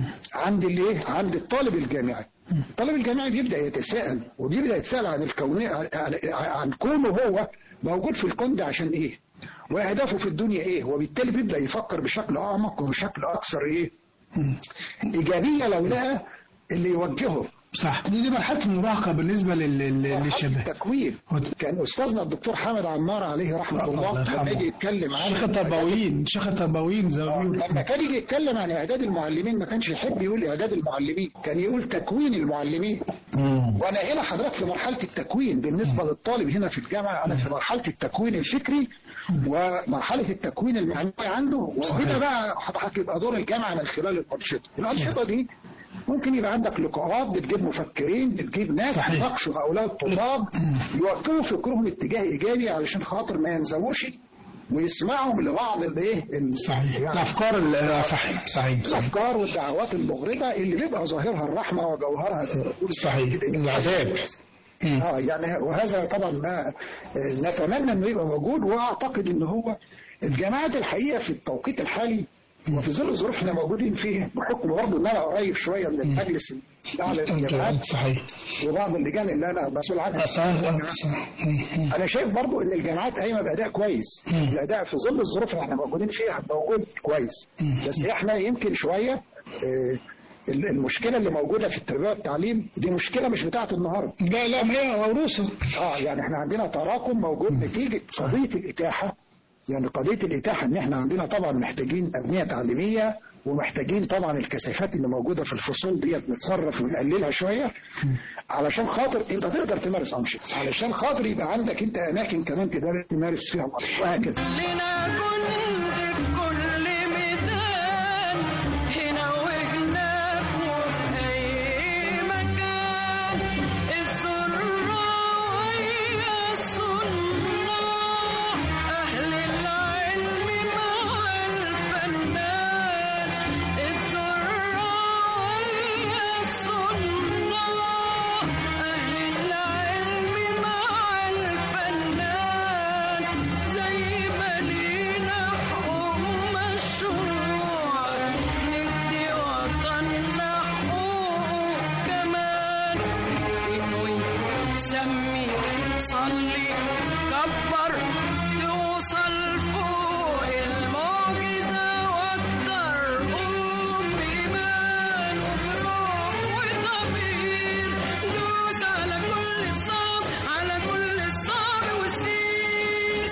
عند الايه عند الطالب الجامعي الطالب الجامعي بيبدا يتساءل وبيبدا يتساءل عن الكون عن- عن كونه هو موجود في الكون ده عشان ايه واهدافه في الدنيا ايه وبالتالي بيبدا يفكر بشكل اعمق وبشكل اكثر ايه ايجابيه لو لقى اللي يوجهه صح دي دي مرحله المراهقه بالنسبه لل- لل- مرحلة للشباب التكوين كان استاذنا الدكتور حامد عمار عليه رحمه الله الله يرحمه. لما يجي يتكلم عن شيخ التربويين شيخ التربويين زي ما بيقولوا لما كان يجي يتكلم عن اعداد المعلمين ما كانش يحب يقول اعداد المعلمين كان يقول تكوين المعلمين مم. وانا هنا حضرتك في مرحله التكوين بالنسبه للطالب هنا في الجامعه انا في مرحله التكوين الفكري ومرحله التكوين المعنوي عنده وهنا بقى حضرتك يبقى دور الجامعه من خلال الانشطه الانشطه دي ممكن يبقى عندك لقاءات بتجيب مفكرين بتجيب ناس صحيح. يناقشوا هؤلاء الطلاب يوجهوا فكرهم اتجاه ايجابي علشان خاطر ما ينزووش ويسمعهم لبعض الايه ال- صحيح يعني الافكار ال- صحيح صحيح صحيح الافكار والدعوات المغرضه اللي بيبقى ظاهرها الرحمه وجوهرها زي ما بيقولوا صحيح العذاب اه يعني وهذا طبعا ما نتمنى انه يبقى موجود واعتقد ان هو الجامعات الحقيقه في التوقيت الحالي وفي ظل الظروف احنا موجودين فيها بحكم برضه ان انا قريب شويه من المجلس الاعلى للجامعات صحيح وبعض اللجان اللي انا مسؤول عنها صحيح صحيح. انا شايف برضو ان الجامعات قايمه باداء كويس الاداء في ظل الظروف اللي احنا موجودين فيها موجود كويس بس احنا يمكن شويه آه، المشكله اللي موجوده في التربيه والتعليم دي مشكله مش بتاعه النهارده لا لا ما هي موروثه اه يعني احنا عندنا تراكم موجود نتيجه قضيه الاتاحه يعني قضيه الاتاحه ان احنا عندنا طبعا محتاجين ابنيه تعليميه ومحتاجين طبعا الكثافات اللي موجوده في الفصول ديت نتصرف ونقللها شويه علشان خاطر انت تقدر تمارس انشطه علشان خاطر يبقى عندك انت اماكن كمان تقدر تمارس فيها الانشطه وهكذا لنا جند في كل ميدان هنا وهناك وفي أي مكان الزراعية الصناع أهل العلم مع الفنان الزراعية الصناع أهل العلم مع الفنان زي ما لينا حقوق مشروع ندي وطننا حقوق كمان انوي سمي صلي كبر توصل فوق المعجزة واكتر قوم بإيمان وبروح وضمير دوس على كل الصعب على كل الصعب وسير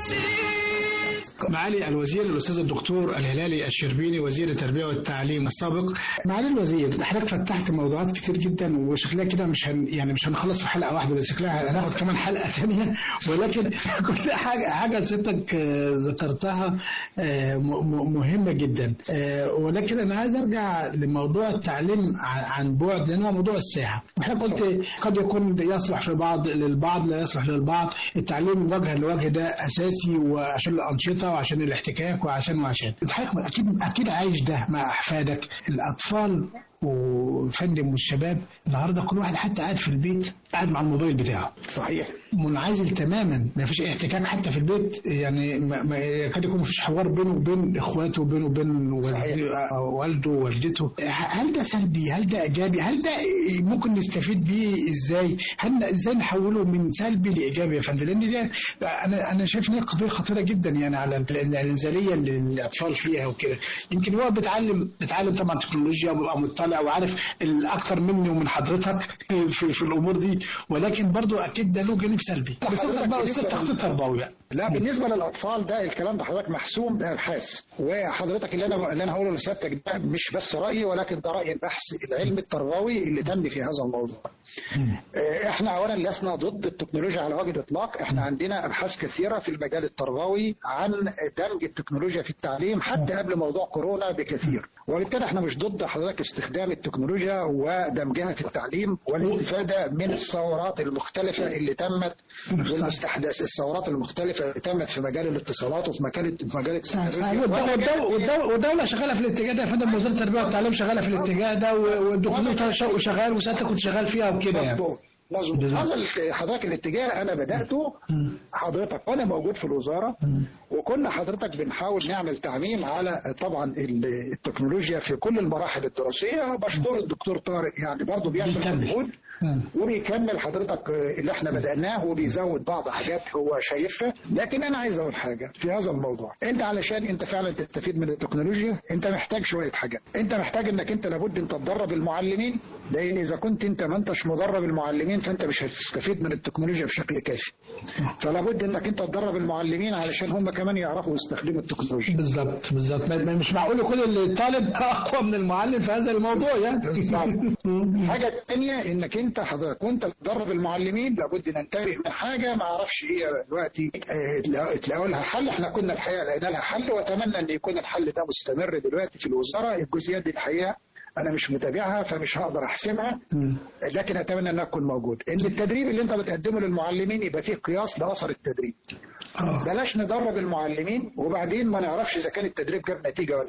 سير معالي الوزير الاستاذ الدكتور الهلالي الشربيني وزير التربيه والتعليم السابق معالي الوزير حضرتك فتحت موضوعات كتير جدا وشكلها كده مش هن يعني مش هنخلص في حلقه واحده ده شكلها هناخد كمان حلقه ثانيه ولكن كل حاجه حاجه سيادتك آه، ذكرتها آه، م- م- مهمه جدا آه، ولكن انا عايز ارجع لموضوع التعليم عن عن بعد لان هو موضوع الساحه وحضرتك قلت قد يكون يصلح في بعض للبعض لا يصلح للبعض التعليم وجها لوجه ده اساسي وعشان الانشطه وعشان الاحتكاك وعشان وعشان حضرتك اكيد اكيد عايش ده مع احفادك الاطفال وفندم والشباب النهارده كل واحد حتى قاعد في البيت قاعد مع الموبايل بتاعه صحيح منعزل تماما ما فيش احتكاك حتى في البيت يعني ما ما يكاد يكون ما فيش حوار بينه وبين اخواته وبينه وبين والد- أو والده ووالدته هل ده سلبي هل ده ايجابي هل ده ممكن نستفيد بيه ازاي هل ازاي نحوله من سلبي لايجابي يا فندم لان دي انا انا شايف ان هي قضيه خطيره جدا يعني على ال- الانزاليه اللي الاطفال فيها وكده يمكن هو بيتعلم بيتعلم طبعا تكنولوجيا وبيبقى مطلع وعارف الاكثر مني ومن حضرتك في, في الامور دي ولكن برضو اكيد ده له جانب سلبي بس انت بقى استاذ تخطيط تربوي يعني لا بالنسبه للاطفال ده الكلام ده حضرتك محسوم بابحاث وحضرتك اللي انا اللي انا هقوله لسيادتك ده مش بس رايي ولكن ده راي البحث العلمي التربوي اللي تم في هذا الموضوع. آه، احنا اولا لسنا ضد التكنولوجيا على وجه الاطلاق، احنا عندنا ابحاث كثيره في المجال التربوي عن دمج التكنولوجيا في التعليم حتى قبل موضوع كورونا بكثير. وبالتالي احنا مش ضد حضرتك استخدام التكنولوجيا ودمجها في التعليم والاستفاده من الثورات المختلفه اللي تمت والمستحدث الثورات المختلفه اللي تمت في مجال الاتصالات وفي مجال في مجال التكنولوجيا. والدولة, والدولة, والدولة, والدولة شغالة في الاتجاه ده يا فندم وزارة التربية والتعليم شغالة في الاتجاه ده والدكتور شغال وساعتها كنت شغال فيها وكده يعني مظبوط مظبوط هذا ال- حضرتك الاتجاه انا بداته حضرتك وانا موجود في الوزاره وكنا حضرتك بنحاول نعمل تعميم على طبعا ال- التكنولوجيا في كل المراحل الدراسيه بشكر الدكتور طارق يعني برضه بيعمل بيكمل. مجهود مم. وبيكمل حضرتك اللي احنا بدأناه وبيزود بعض حاجات هو شايفها لكن انا عايز اقول حاجه في هذا الموضوع انت علشان انت فعلا تستفيد من التكنولوجيا انت محتاج شويه حاجات انت محتاج انك انت لابد انت تدرب المعلمين لان اذا كنت انت ما انتش مدرب المعلمين فانت مش هتستفيد من التكنولوجيا بشكل كافي فلابد انك انت تدرب المعلمين علشان هم كمان يعرفوا يستخدموا التكنولوجيا بالظبط بالظبط ما- ما- مش معقول يكون الطالب اقوى من المعلم في هذا الموضوع يعني حاجة تانية انك انت حضرتك وانت بتدرب المعلمين لابد ننتبه من حاجة ما اعرفش ايه دلوقتي آه، تلاقوا- تلاقوا لها حل احنا كنا الحقيقة لقينا لها حل واتمنى ان يكون الحل ده مستمر دلوقتي في الوزارة الجزئيات دي الحقيقة انا مش متابعها فمش هقدر احسمها لكن اتمنى انها تكون موجود ان التدريب اللي انت بتقدمه للمعلمين يبقى فيه قياس لاثر التدريب آه. بلاش ندرب المعلمين وبعدين ما نعرفش اذا كان التدريب جاب نتيجة ولا لا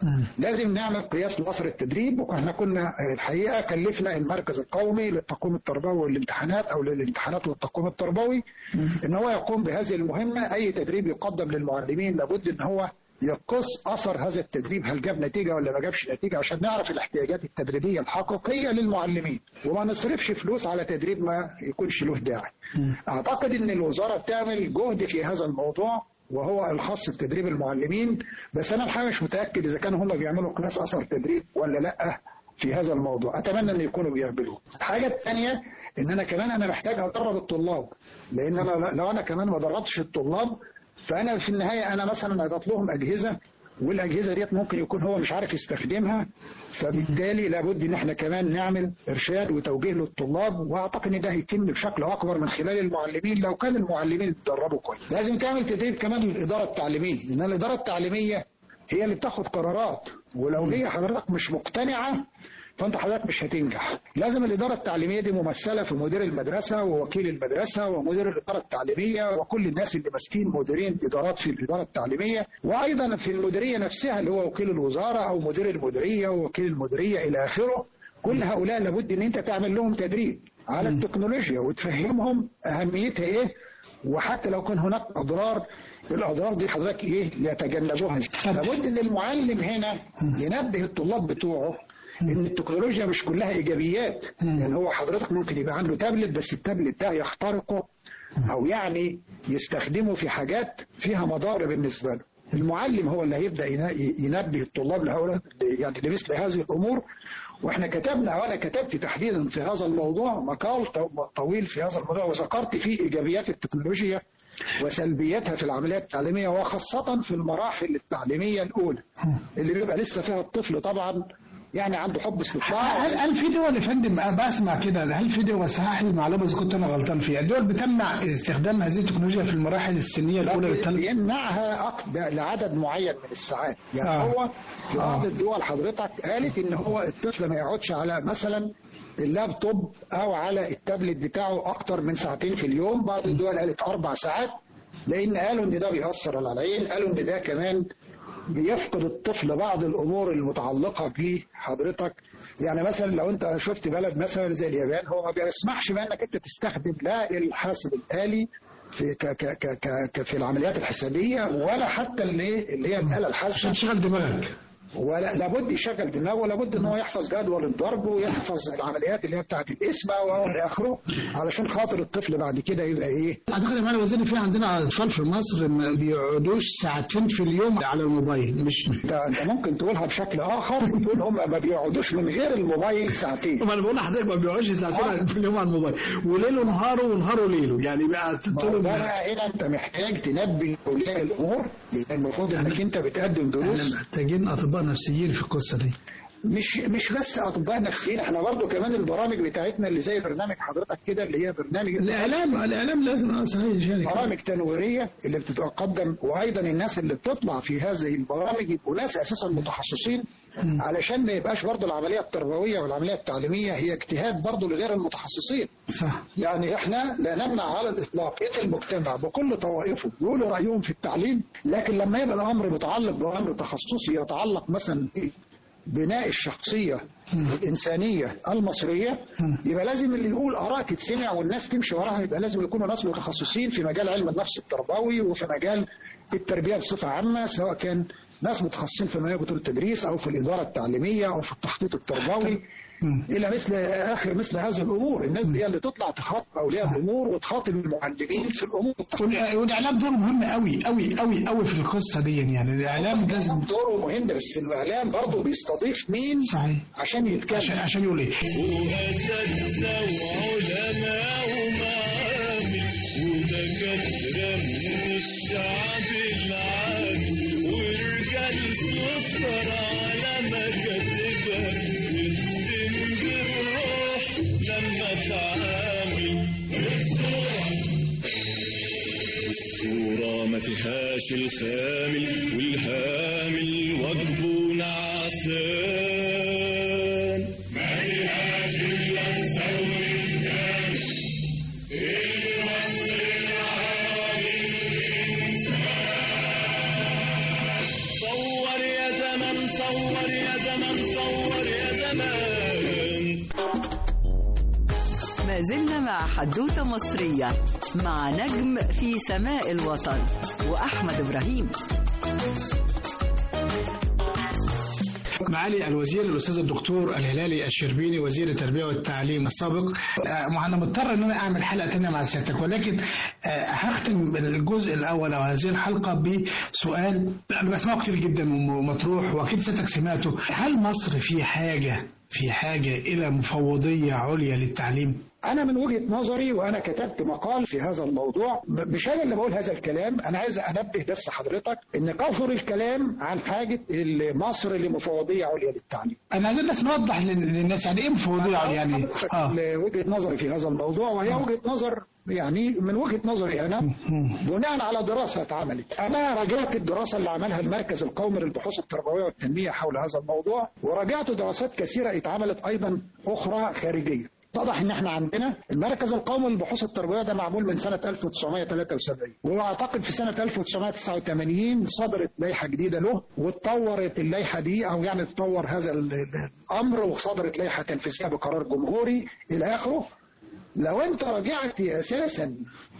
لازم نعمل قياس لاثر التدريب واحنا كنا الحقيقه كلفنا المركز القومي للتقويم التربوي والامتحانات او للامتحانات والتقويم التربوي ان هو يقوم بهذه المهمه اي تدريب يقدم للمعلمين لابد ان هو يقص اثر هذا التدريب هل جاب نتيجه ولا ما جابش نتيجه عشان نعرف الاحتياجات التدريبيه الحقيقيه للمعلمين وما نصرفش فلوس على تدريب ما يكونش له داعي. اعتقد ان الوزاره بتعمل جهد في هذا الموضوع وهو الخاص بتدريب المعلمين بس انا الحقيقه مش متاكد اذا كانوا هم بيعملوا قياس اثر تدريب ولا لا في هذا الموضوع اتمنى ان يكونوا بيعملوه الحاجه الثانيه ان انا كمان انا محتاج ادرب الطلاب لان انا لو انا كمان ما دربتش الطلاب فانا في النهايه انا مثلا هضغط لهم اجهزه والاجهزه ديت ممكن يكون هو مش عارف يستخدمها فبالتالي لابد ان احنا كمان نعمل ارشاد وتوجيه للطلاب واعتقد ان ده هيتم بشكل اكبر من خلال المعلمين لو كان المعلمين اتدربوا كويس. لازم تعمل تدريب كمان للاداره التعليميه لان الاداره التعليميه هي اللي بتاخد قرارات ولو هي حضرتك مش مقتنعه فانت حضرتك مش هتنجح لازم الاداره التعليميه دي ممثله في مدير المدرسه ووكيل المدرسه ومدير الاداره التعليميه وكل الناس اللي ماسكين مديرين ادارات في الاداره التعليميه وايضا في المديريه نفسها اللي هو وكيل الوزاره او مدير المديريه ووكيل المديريه الى اخره كل هؤلاء لابد ان انت تعمل لهم تدريب على التكنولوجيا وتفهمهم اهميتها ايه وحتى لو كان هناك اضرار الاضرار دي حضرتك ايه يتجنبوها لابد ان المعلم هنا ينبه الطلاب بتوعه ان التكنولوجيا مش كلها ايجابيات يعني هو حضرتك ممكن يبقى عنده تابلت بس التابلت ده يخترقه او يعني يستخدمه في حاجات فيها مضار بالنسبه له المعلم هو اللي هيبدا ينبه الطلاب لهؤلاء يعني لمثل هذه الامور واحنا كتبنا وانا كتبت تحديدا في هذا الموضوع مقال طويل في هذا الموضوع وذكرت فيه ايجابيات التكنولوجيا وسلبياتها في العمليات التعليميه وخاصه في المراحل التعليميه الاولى اللي بيبقى لسه فيها الطفل طبعا يعني عنده حب استطلاع هل هل في دول يا فندم أنا بسمع كده هل في دول صحح لي المعلومه اذا كنت انا غلطان فيها الدول بتمنع استخدام هذه التكنولوجيا في المراحل السنيه الاولى للتنميه يمنعها أك- لعدد معين من الساعات يعني آه. هو في بعض آه. الدول حضرتك قالت ان هو الطفل ما يقعدش على مثلا اللابتوب او على التابلت بتاعه اكتر من ساعتين في اليوم بعض الدول قالت اربع ساعات لان قالوا ان ده بيأثر على العين قالوا ان ده كمان بيفقد الطفل بعض الامور المتعلقه بحضرتك يعني مثلا لو انت شفت بلد مثلا زي اليابان هو ما بيسمحش بانك انت تستخدم لا الحاسب الالي في ك ك ك ك ك في العمليات الحسابيه ولا حتى اللي اللي هي الاله الحاسبه عشان تشغل دماغك ولا لابد يشغل دماغه ولابد ان هو يحفظ جدول الضرب ويحفظ العمليات اللي هي بتاعت القسمه والى اخره علشان خاطر الطفل بعد كده يبقى ايه اعتقد يا معالي الوزير في عندنا اطفال في مصر ما بيقعدوش ساعتين في اليوم على الموبايل مش انت انت ممكن تقولها بشكل اخر وتقول هم ما بيقعدوش من غير الموبايل ساعتين ما انا بقول لحضرتك ما بيقعدش ساعتين في اليوم على الموبايل وليله نهاره ونهاره ليله يعني بقى ما هو طول ده بقى هنا انت محتاج تنبه اولياء الامور لان المفروض انك انت بتقدم احنا دروس محتاجين اطباء نفسيين في القصه دي مش مش بس اطباء نفسيين احنا برضو كمان البرامج بتاعتنا اللي زي برنامج حضرتك كده اللي هي برنامج الاعلام الاعلام لازم اه صحيح يشارك برامج تنويريه اللي بتتقدم وايضا الناس اللي بتطلع في هذه البرامج يبقوا ناس اساسا متخصصين علشان ما يبقاش برضو العمليه التربويه والعمليه التعليميه هي اجتهاد برضو لغير المتخصصين صح يعني احنا لا نمنع على الاطلاق ان المجتمع بكل طوائفه يقولوا رايهم في التعليم لكن لما يبقى الامر متعلق بامر تخصصي يتعلق مثلا بناء الشخصيه الانسانيه المصريه يبقى لازم اللي يقول اراء تتسمع والناس تمشي وراها يبقى لازم يكونوا ناس متخصصين في مجال علم النفس التربوي وفي مجال التربيه بصفه عامه سواء كان ناس متخصصين في مجال التدريس او في الاداره التعليميه او في التخطيط التربوي الى مثل اخر مثل هذه الامور الناس دي اللي تطلع تخاطب اولياء الامور وتخاطب المعلمين في الامور والإع- والاعلام دوره مهم قوي قوي قوي قوي في القصه دي يعني الاعلام لازم دوره مهم بس الاعلام برضه بيستضيف مين صحيح عشان يتكلم عشان عشان يقول ايه وأساتذة وعلماء ومعامل ودكاترة من الشعب العامي ورجال سكر على مكاتبها تهتم بالروح لما تعامل الصورة ما فيهاش الخامل والهامل واجبه نعسان ما فيهاش إلا الثور الكامل الوصل العالي الإنسان صور يا زمن صور ما زلنا مع حدوتة مصرية مع نجم في سماء الوطن وأحمد إبراهيم معالي الوزير الاستاذ الدكتور الهلالي الشربيني وزير التربيه والتعليم السابق آه، انا مضطر ان انا اعمل حلقه ثانيه مع سيادتك ولكن آه، هختم الجزء الاول او هذه الحلقه بسؤال انا بسمعه كتير جدا ومطروح واكيد سيادتك سمعته هل مصر في حاجه في حاجه الى مفوضيه عليا للتعليم؟ انا من وجهه نظري وانا كتبت مقال في هذا الموضوع م- مش انا اللي بقول هذا الكلام انا عايز انبه بس حضرتك ان كثر الكلام عن حاجه مصر لمفوضيه عليا للتعليم انا عايزين بس نوضح لل- للناس يعني ايه مفوضيه عليا يعني حضرتك اه وجهه نظري في هذا الموضوع وهي وجهه نظر يعني من وجهه نظري انا بناء على دراسه اتعملت انا راجعت الدراسه اللي عملها المركز القومي للبحوث التربويه والتنميه حول هذا الموضوع وراجعت دراسات كثيره اتعملت ايضا اخرى خارجيه اتضح ان احنا عندنا المركز القومي للبحوث التربويه ده معمول من سنه 1973 واعتقد في سنه 1989 صدرت لائحه جديده له واتطورت اللائحه دي او يعني اتطور هذا ال- ال- الامر وصدرت لائحه تنفيذيه بقرار جمهوري الى اخره لو انت رجعت اساسا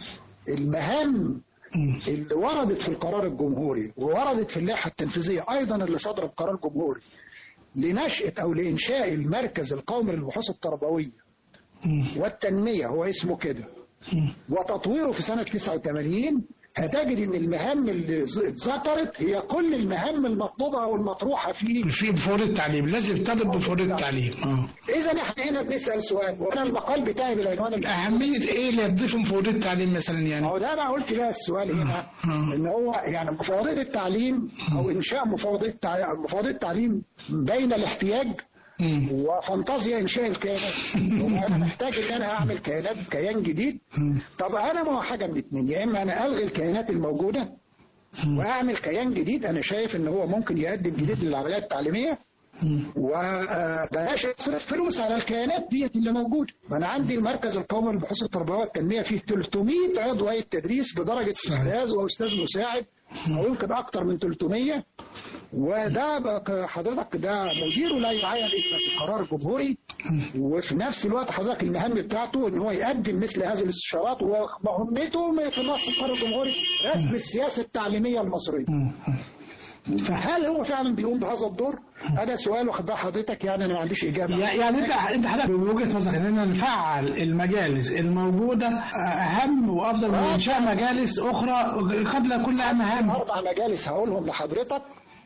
المهام اللي وردت في القرار الجمهوري ووردت في اللائحه التنفيذيه ايضا اللي صدرت قرار جمهوري لنشأة أو لإنشاء المركز القومي للبحوث التربوية والتنمية هو اسمه كده وتطويره في سنة 89 هتجد ان المهام اللي ز- اتذكرت هي كل المهام المطلوبة او المطروحة فيه في مفوضيه التعليم لازم يرتبط بمفوضيه التعليم اه اذا احنا هنا بنسأل سؤال وانا المقال بتاعي بالعنوان اللي اهميه ايه اللي هتضيف مفوضيه التعليم مثلا يعني هو ده انا قلت بقى السؤال هنا ان هو يعني مفوضيه التعليم او انشاء مفوضيه تع- مفوضيه التعليم بين الاحتياج مم. وفانتازيا انشاء الكيانات وانا محتاج ان انا اعمل كيانات كيان جديد طب انا ما هو حاجه من اتنين يا اما انا الغي الكيانات الموجوده واعمل كيان جديد انا شايف ان هو ممكن يقدم جديد للعمليات التعليميه وبلاش اصرف فلوس على الكيانات ديت اللي موجوده ما انا عندي المركز القومي للبحوث التربويه والتنميه فيه 300 عضو هيئه تدريس بدرجه استاذ واستاذ مساعد او يمكن اكتر من 300 وده بقى حضرتك ده مديره لا يعين الا بقرار جمهوري وفي نفس الوقت حضرتك المهام بتاعته ان هو يقدم مثل هذه الاستشارات ومهمته في نص القرار الجمهوري رسم السياسه التعليميه المصريه فهل هو فعلا بيقوم بهذا الدور؟ هذا سؤال واخد بال حضرتك يعني انا ما عنديش اجابه يع- يعني انت انت حضرتك من وجهه نظرك اننا نفعل المجالس الموجوده اهم وافضل من انشاء مجالس اخرى قد لا كل اهم اربع مجالس هقولهم لحضرتك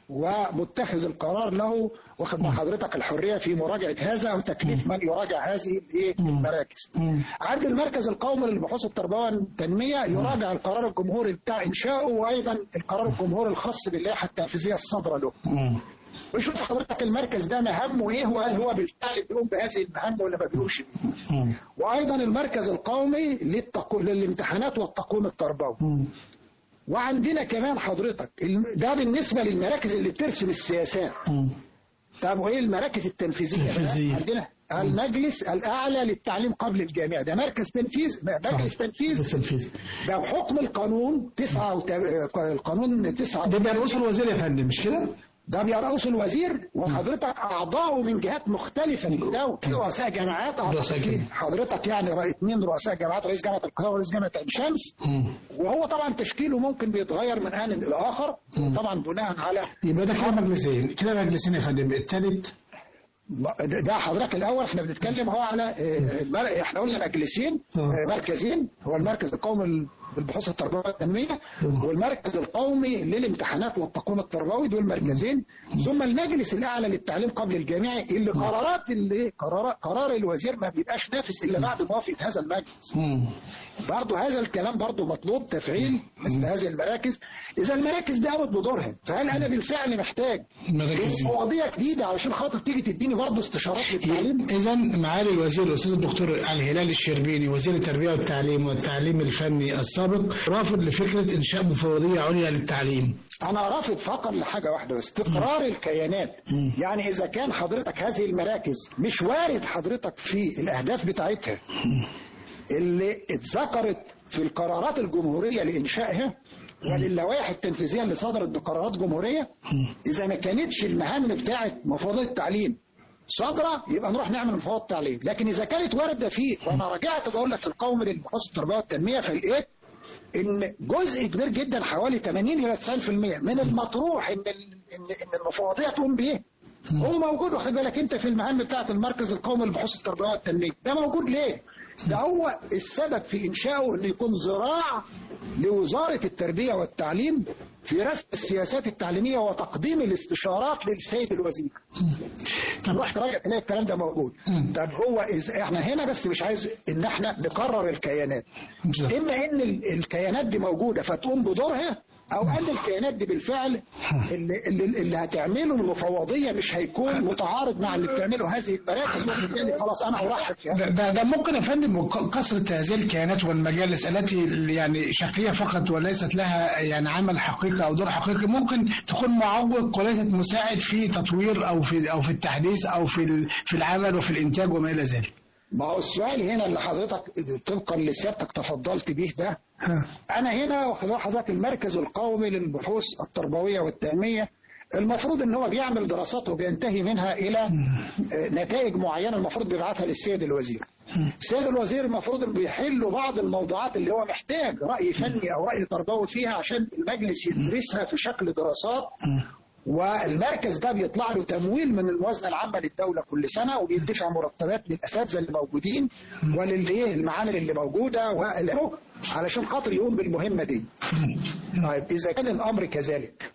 ومتخذ القرار له واخد مع حضرتك الحريه في مراجعه هذا او تكليف من يراجع هذه الايه المراكز. عند المركز القومي للبحوث التربويه والتنميه يراجع القرار الجمهوري بتاع انشائه وايضا القرار الجمهوري الخاص باللائحه التنفيذيه الصادره له. وشوف حضرتك المركز ده مهامه ايه وهل هو بالفعل بيقوم بهذه المهام ولا ما بيقومش بيها. وايضا المركز القومي للتقو... للامتحانات والتقويم التربوي. وعندنا كمان حضرتك الم- ده بالنسبه للمراكز اللي بترسم السياسات. طب وايه المراكز التنفيذيه؟ بقى؟ التنفيذية. عندنا المجلس الاعلى للتعليم قبل الجامعه ده مركز تنفيذ مجلس تنفيذ التنفيذ ده بحكم القانون تسعة وت... القانون تسعة ده بيرقص الوزير يا فندم مش كده؟ ده بيرأس الوزير وحضرتك أعضاء من جهات مختلفة من الدولة في رؤساء جامعات رؤساء أعتقد جامعات. حضرتك يعني رأي اثنين رؤساء جامعات رئيس جامعة القاهرة ورئيس جامعة عين شمس وهو طبعا تشكيله ممكن بيتغير من آن إلى آخر طبعا بناء على يبقى ده كده مجلسين كده مجلسين يا فندم الثالث ده ده حضرتك الاول احنا بنتكلم هو على آه، المر- احنا قلنا مجلسين آه. آه، مركزين هو المركز القومي للبحوث التربويه والتنميه والمركز القومي للامتحانات والتقويم التربوي دول مركزين ثم المجلس الاعلى للتعليم قبل الجامعي اللي قرارات اللي قرار قرار الوزير ما بيبقاش نافذ الا بعد موافقه هذا المجلس برضه هذا الكلام برضه مطلوب تفعيل مثل هذه المراكز اذا المراكز دي قامت بدورها فهل انا بالفعل محتاج مراكز مواضيع جديده علشان خاطر تيجي تديني برضه استشارات للتعليم اذا معالي الوزير الاستاذ الدكتور الهلال الشربيني وزير التربيه والتعليم والتعليم الفني السابق رافض لفكره انشاء مفوضيه عليا للتعليم انا رافض فقط لحاجه واحده بس تكرار الكيانات يعني اذا كان حضرتك هذه المراكز مش وارد حضرتك في الاهداف بتاعتها اللي اتذكرت في القرارات الجمهوريه لانشائها وللوائح التنفيذيه اللي صدرت بقرارات جمهوريه اذا ما كانتش المهام بتاعت مفوضيه التعليم صادره يبقى نروح نعمل مفوض تعليم لكن اذا كانت وارده فيه وانا رجعت بقول لك في القوم للبحوث التربيه والتنميه فلقيت ان جزء كبير جدا حوالي 80 الى 90% من المطروح ان ال- ان ان المفوضيه تقوم بيه هو موجود واخد بالك انت في المهام بتاعه المركز القومي للبحوث التربيه والتنميه ده موجود ليه؟ ده هو السبب في انشائه انه يكون ذراع لوزاره التربيه والتعليم في رسم السياسات التعليميه وتقديم الاستشارات للسيد الوزير. طب رحت راجع تلاقي الكلام ده موجود. طب هو إز... احنا هنا بس مش عايز ان احنا نكرر الكيانات. بالظبط. اما ان ال- الكيانات دي موجوده فتقوم بدورها او ان الكيانات دي بالفعل اللي, اللي, اللي هتعمله المفوضيه مش هيكون متعارض مع اللي بتعمله هذه المراكز وبالتالي خلاص انا ارحب في هذا ده, ده, ده ممكن يا فندم ك- كثرة هذه الكيانات والمجالس التي يعني شكلية فقط وليست لها يعني عمل حقيقي أو دور حقيقي ممكن تكون معوق وليست مساعد في تطوير أو في أو في التحديث أو في ال- في العمل وفي الإنتاج وما إلى ذلك. ما هو السؤال هنا اللي حضرتك طبقا لسيادتك تفضلت به ده انا هنا واخد بال حضرتك المركز القومي للبحوث التربويه والتنميه المفروض ان هو بيعمل دراسات وبينتهي منها الى آه، نتائج معينه المفروض بيبعتها للسيد الوزير. السيد الوزير المفروض إنه بيحل بعض الموضوعات اللي هو محتاج راي فني او راي تربوي فيها عشان المجلس يدرسها في شكل دراسات والمركز ده بيطلع له تمويل من الموازنه العامه للدوله كل سنه وبيدفع مرتبات للاساتذه اللي موجودين وللايه المعامل اللي موجوده والهو علشان خاطر يقوم بالمهمه دي. طيب اذا كان الامر كذلك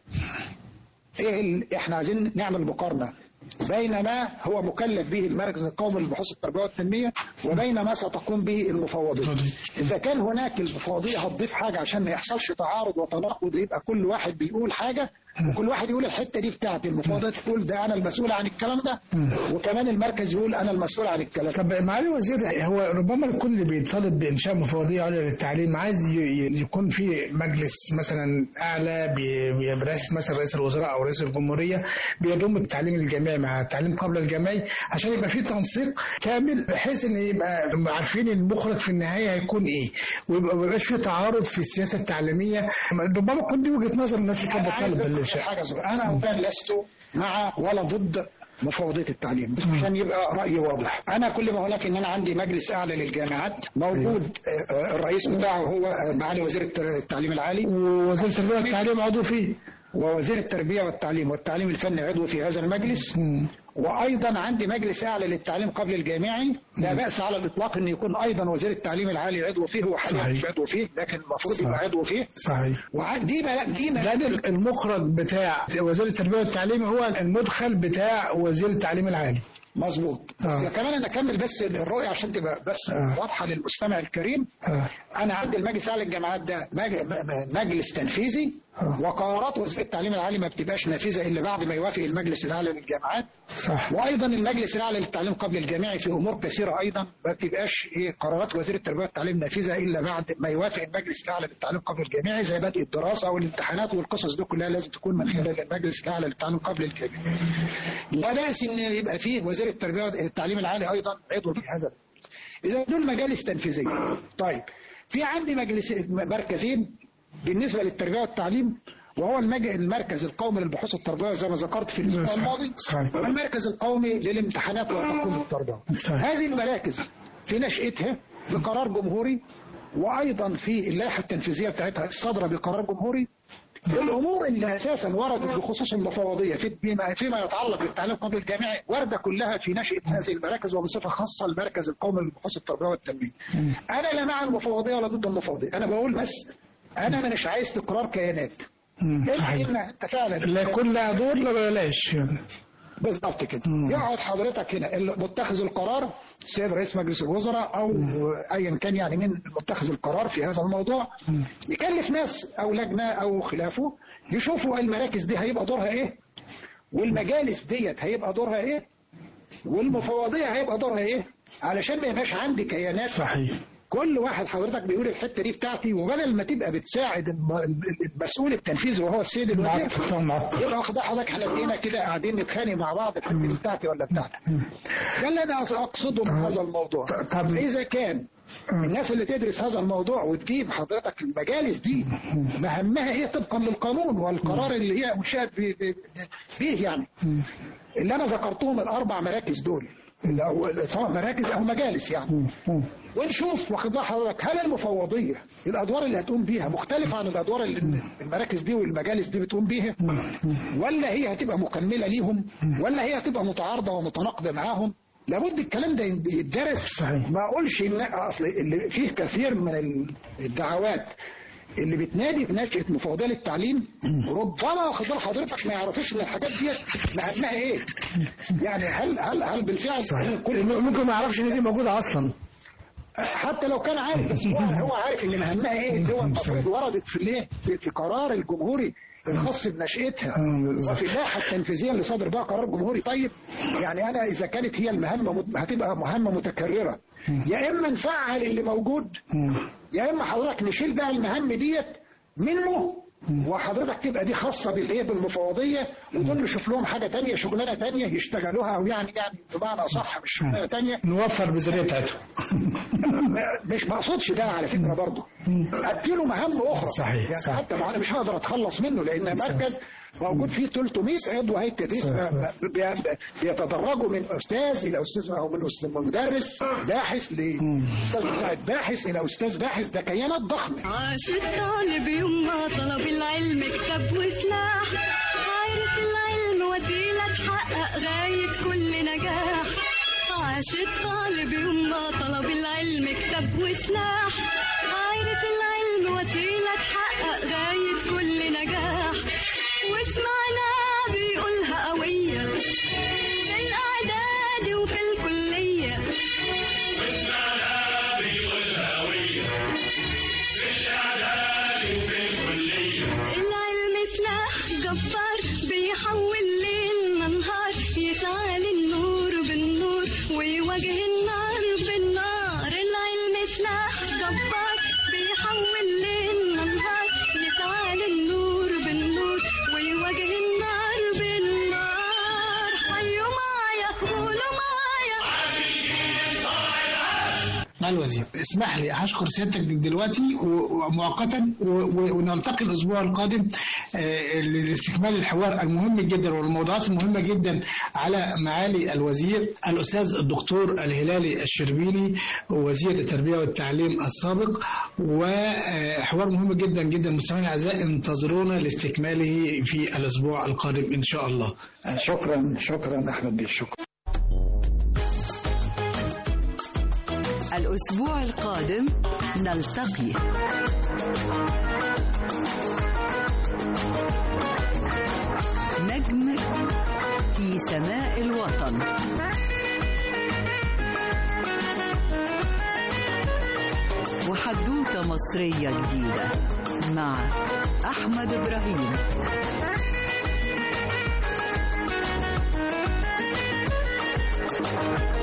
ايه ال... احنا عايزين نعمل مقارنه بين ما هو مكلف به المركز القومي للبحوث التربيه والتنميه وبين ما ستقوم به المفوضيه. اذا كان هناك المفوضيه هتضيف حاجه عشان ما يحصلش تعارض وتناقض يبقى كل واحد بيقول حاجه وكل واحد يقول الحته دي بتاعتي المفوضيه تقول ده انا المسؤول عن الكلام ده وكمان المركز يقول انا المسؤول عن الكلام ده. طب معالي الوزير هو ربما الكل بيطالب بانشاء مفوضيه عليا للتعليم عايز ي- ي- يكون في مجلس مثلا اعلى بي- بي- برئاسه مثلا رئيس الوزراء او رئيس الجمهوريه بيضم التعليم الجامعي مع التعليم قبل الجامعي عشان يبقى في تنسيق كامل بحيث ان يبقى عارفين المخرج في النهايه هيكون ايه ويبقى ما يبقاش في تعارض في السياسه التعليميه ربما تكون دي وجهه نظر الناس اللي انا كانت عايز بتطالب بس بالانشاء حاجه صغيره انا اولا لست مع ولا ضد مفوضيه التعليم بس عشان يبقى رايي واضح انا كل ما هناك ان انا عندي مجلس اعلى للجامعات موجود آه، آه، الرئيس بتاعه هو آه، معالي وزير التر- التعليم العالي ووزير التربيه والتعليم عضو فيه ووزير التربيه والتعليم والتعليم الفني عضو في هذا المجلس وايضا عندي مجلس اعلى للتعليم قبل الجامعي لا باس على الاطلاق ان يكون ايضا وزير التعليم العالي عضو فيه هو حاليا صحيح. مش عضو فيه لكن المفروض صحيح. يبقى عضو فيه صحيح ودي بقى دي بقى لان المخرج بتاع وزير التربيه والتعليم هو المدخل بتاع وزير التعليم العالي مظبوط بس آه. كمان انا اكمل بس الرؤيه عشان تبقى بس آه. واضحه للمستمع الكريم آه. انا عندي المجلس الاعلى للجامعات ده مج- مجلس تنفيذي آه. وقرارات وزير التعليم العالي ما بتبقاش نافذه الا بعد ما يوافق المجلس الاعلى للجامعات صح وايضا المجلس الاعلى للتعليم قبل الجامعي في امور كثيره ايضا ما بتبقاش ايه قرارات وزير التربيه والتعليم نافذه الا بعد ما يوافق المجلس الاعلى للتعليم قبل الجامعي زي بدء الدراسه والامتحانات والقصص دي كلها لازم تكون من خلال المجلس الاعلى للتعليم قبل الجامعي. لا باس ان يبقى فيه وزير التربيه والتعليم العالي ايضا عضو في هذا اذا دول مجالس تنفيذيه. طيب في عندي مجلس مركزين بالنسبه للتربيه والتعليم وهو المج... المركز القومي للبحوث التربويه زي ما ذكرت في الاسبوع صحيح. الماضي صحيح. والمركز القومي للامتحانات وتقويم التربيه صحيح. هذه المراكز في نشأتها بقرار جمهوري وايضا في اللائحه التنفيذيه بتاعتها الصادره بقرار جمهوري الامور اللي اساسا وردت بخصوص المفوضيه في بما فيما يتعلق بالتعليم قبل الجامعي وارده كلها في نشاه هذه المراكز وبصفه خاصه المركز القومي للبحوث التربيه والتنميه. انا لا مع المفوضيه ولا ضد المفوضيه، انا بقول بس انا مش عايز تكرار كيانات. مم. انت صحيح إن انت فعلا لا يكون لها دور لا بلاش يعني بالظبط كده يقعد حضرتك هنا اللي متخذ القرار سيد رئيس مجلس الوزراء او ايا كان يعني من متخذ القرار في هذا الموضوع يكلف ناس او لجنه او خلافه يشوفوا المراكز دي هيبقى دورها ايه والمجالس ديت هيبقى دورها ايه والمفوضيه هيبقى دورها ايه علشان ما يبقاش عندي كيانات صحيح كل واحد حضرتك بيقول الحته دي بتاعتي وبدل ما تبقى بتساعد الم- المسؤول التنفيذي وهو السيد الوزير معطل طبعا معطل يبقى واخد حضرتك احنا بقينا كده قاعدين نتخانق مع بعض الحته دي بتاعتي ولا بتاعتك ده اللي انا اقصده من هذا الموضوع طب- اذا كان الناس اللي تدرس هذا الموضوع وتجيب حضرتك المجالس دي مهمها ايه طبقا للقانون والقرار اللي هي انشات ب- ب- به يعني اللي انا ذكرتهم الاربع مراكز دول اللي هو سواء مراكز او مجالس يعني ونشوف واخد بال حضرتك هل المفوضيه الادوار اللي هتقوم بيها مختلفه عن الادوار اللي المراكز دي والمجالس دي بتقوم بيها ولا هي هتبقى مكمله ليهم ولا هي هتبقى متعارضه ومتناقضه معاهم لابد الكلام ده يدرس صحيح. ما اقولش ان اصل اللي فيه كثير من الدعوات اللي بتنادي بنشأة مفوضية للتعليم ربما واخد بال حضرتك ما يعرفوش ان الحاجات ديت مهمها ايه يعني هل هل هل بالفعل كل ممكن ما يعرفش ان دي موجوده اصلا حتى لو كان عارف بس هو هو عارف ان مهمها ايه اللي هو المفروض وردت في الايه في, في قرار الجمهوري الخاص بنشأتها وفي اللائحة التنفيذية اللي صادر بها قرار جمهوري طيب يعني أنا إذا كانت هي المهمة مت- هتبقى مهمة متكررة يا إما نفعل اللي موجود يا إما حضرتك نشيل بقى المهام ديت منه وحضرتك تبقى دي خاصة بالإيه بالمفوضية ودول نشوف لهم حاجة تانية شغلانة تانية يشتغلوها أو يعني يعني بمعنى صح مش شغلانة تانية نوفر الميزانيه بتاعتهم مش مقصودش ده على فكره برضه اديله مهام اخرى صحيح، يعني صحيح. حتى ما انا مش هقدر اتخلص منه لان مركز موجود فيه 300 عضو هيئه تدريس بي- بيتدرجوا من استاذ الى استاذ او من أستاذ مدرس باحث لاستاذ مساعد باحث الى استاذ باحث ده كيانات ضخمه عاش الطالب يوم ما طلب العلم كتاب وسلاح عارف العلم وسيلة تحقق غاية كل نجاح عاش الطالب يوم ما طلب العلم كتاب وسلاح عارف العلم وسيلة تحقق غاية كل نجاح واسمعنا بيقولها قوية في الإعداد وفي الكلية العلم سلاح جبار بيحول ليلنا نهار يسعى للنور بالنور ويواجه النار بالنار العلم سلاح جبار بيحول ليلنا نهار يسعى للنور بالنور ويواجه النار بالنار حيوا معايا قولوا معايا مع الوزير اسمح لي هشكر سيادتك دلوقتي و- ومؤقتا و- و- ونلتقي الاسبوع القادم آه، لاستكمال الحوار المهم جدا والموضوعات المهمه جدا على معالي الوزير الاستاذ الدكتور الهلالي الشربيني وزير التربيه والتعليم السابق وحوار مهم جدا جدا مستمعينا الاعزاء انتظرونا لاستكماله في الاسبوع القادم ان شاء الله شكرا شكرا احمد بيه شكرا الأسبوع القادم نلتقي نجم في سماء الوطن وحدوتة مصرية جديدة مع أحمد إبراهيم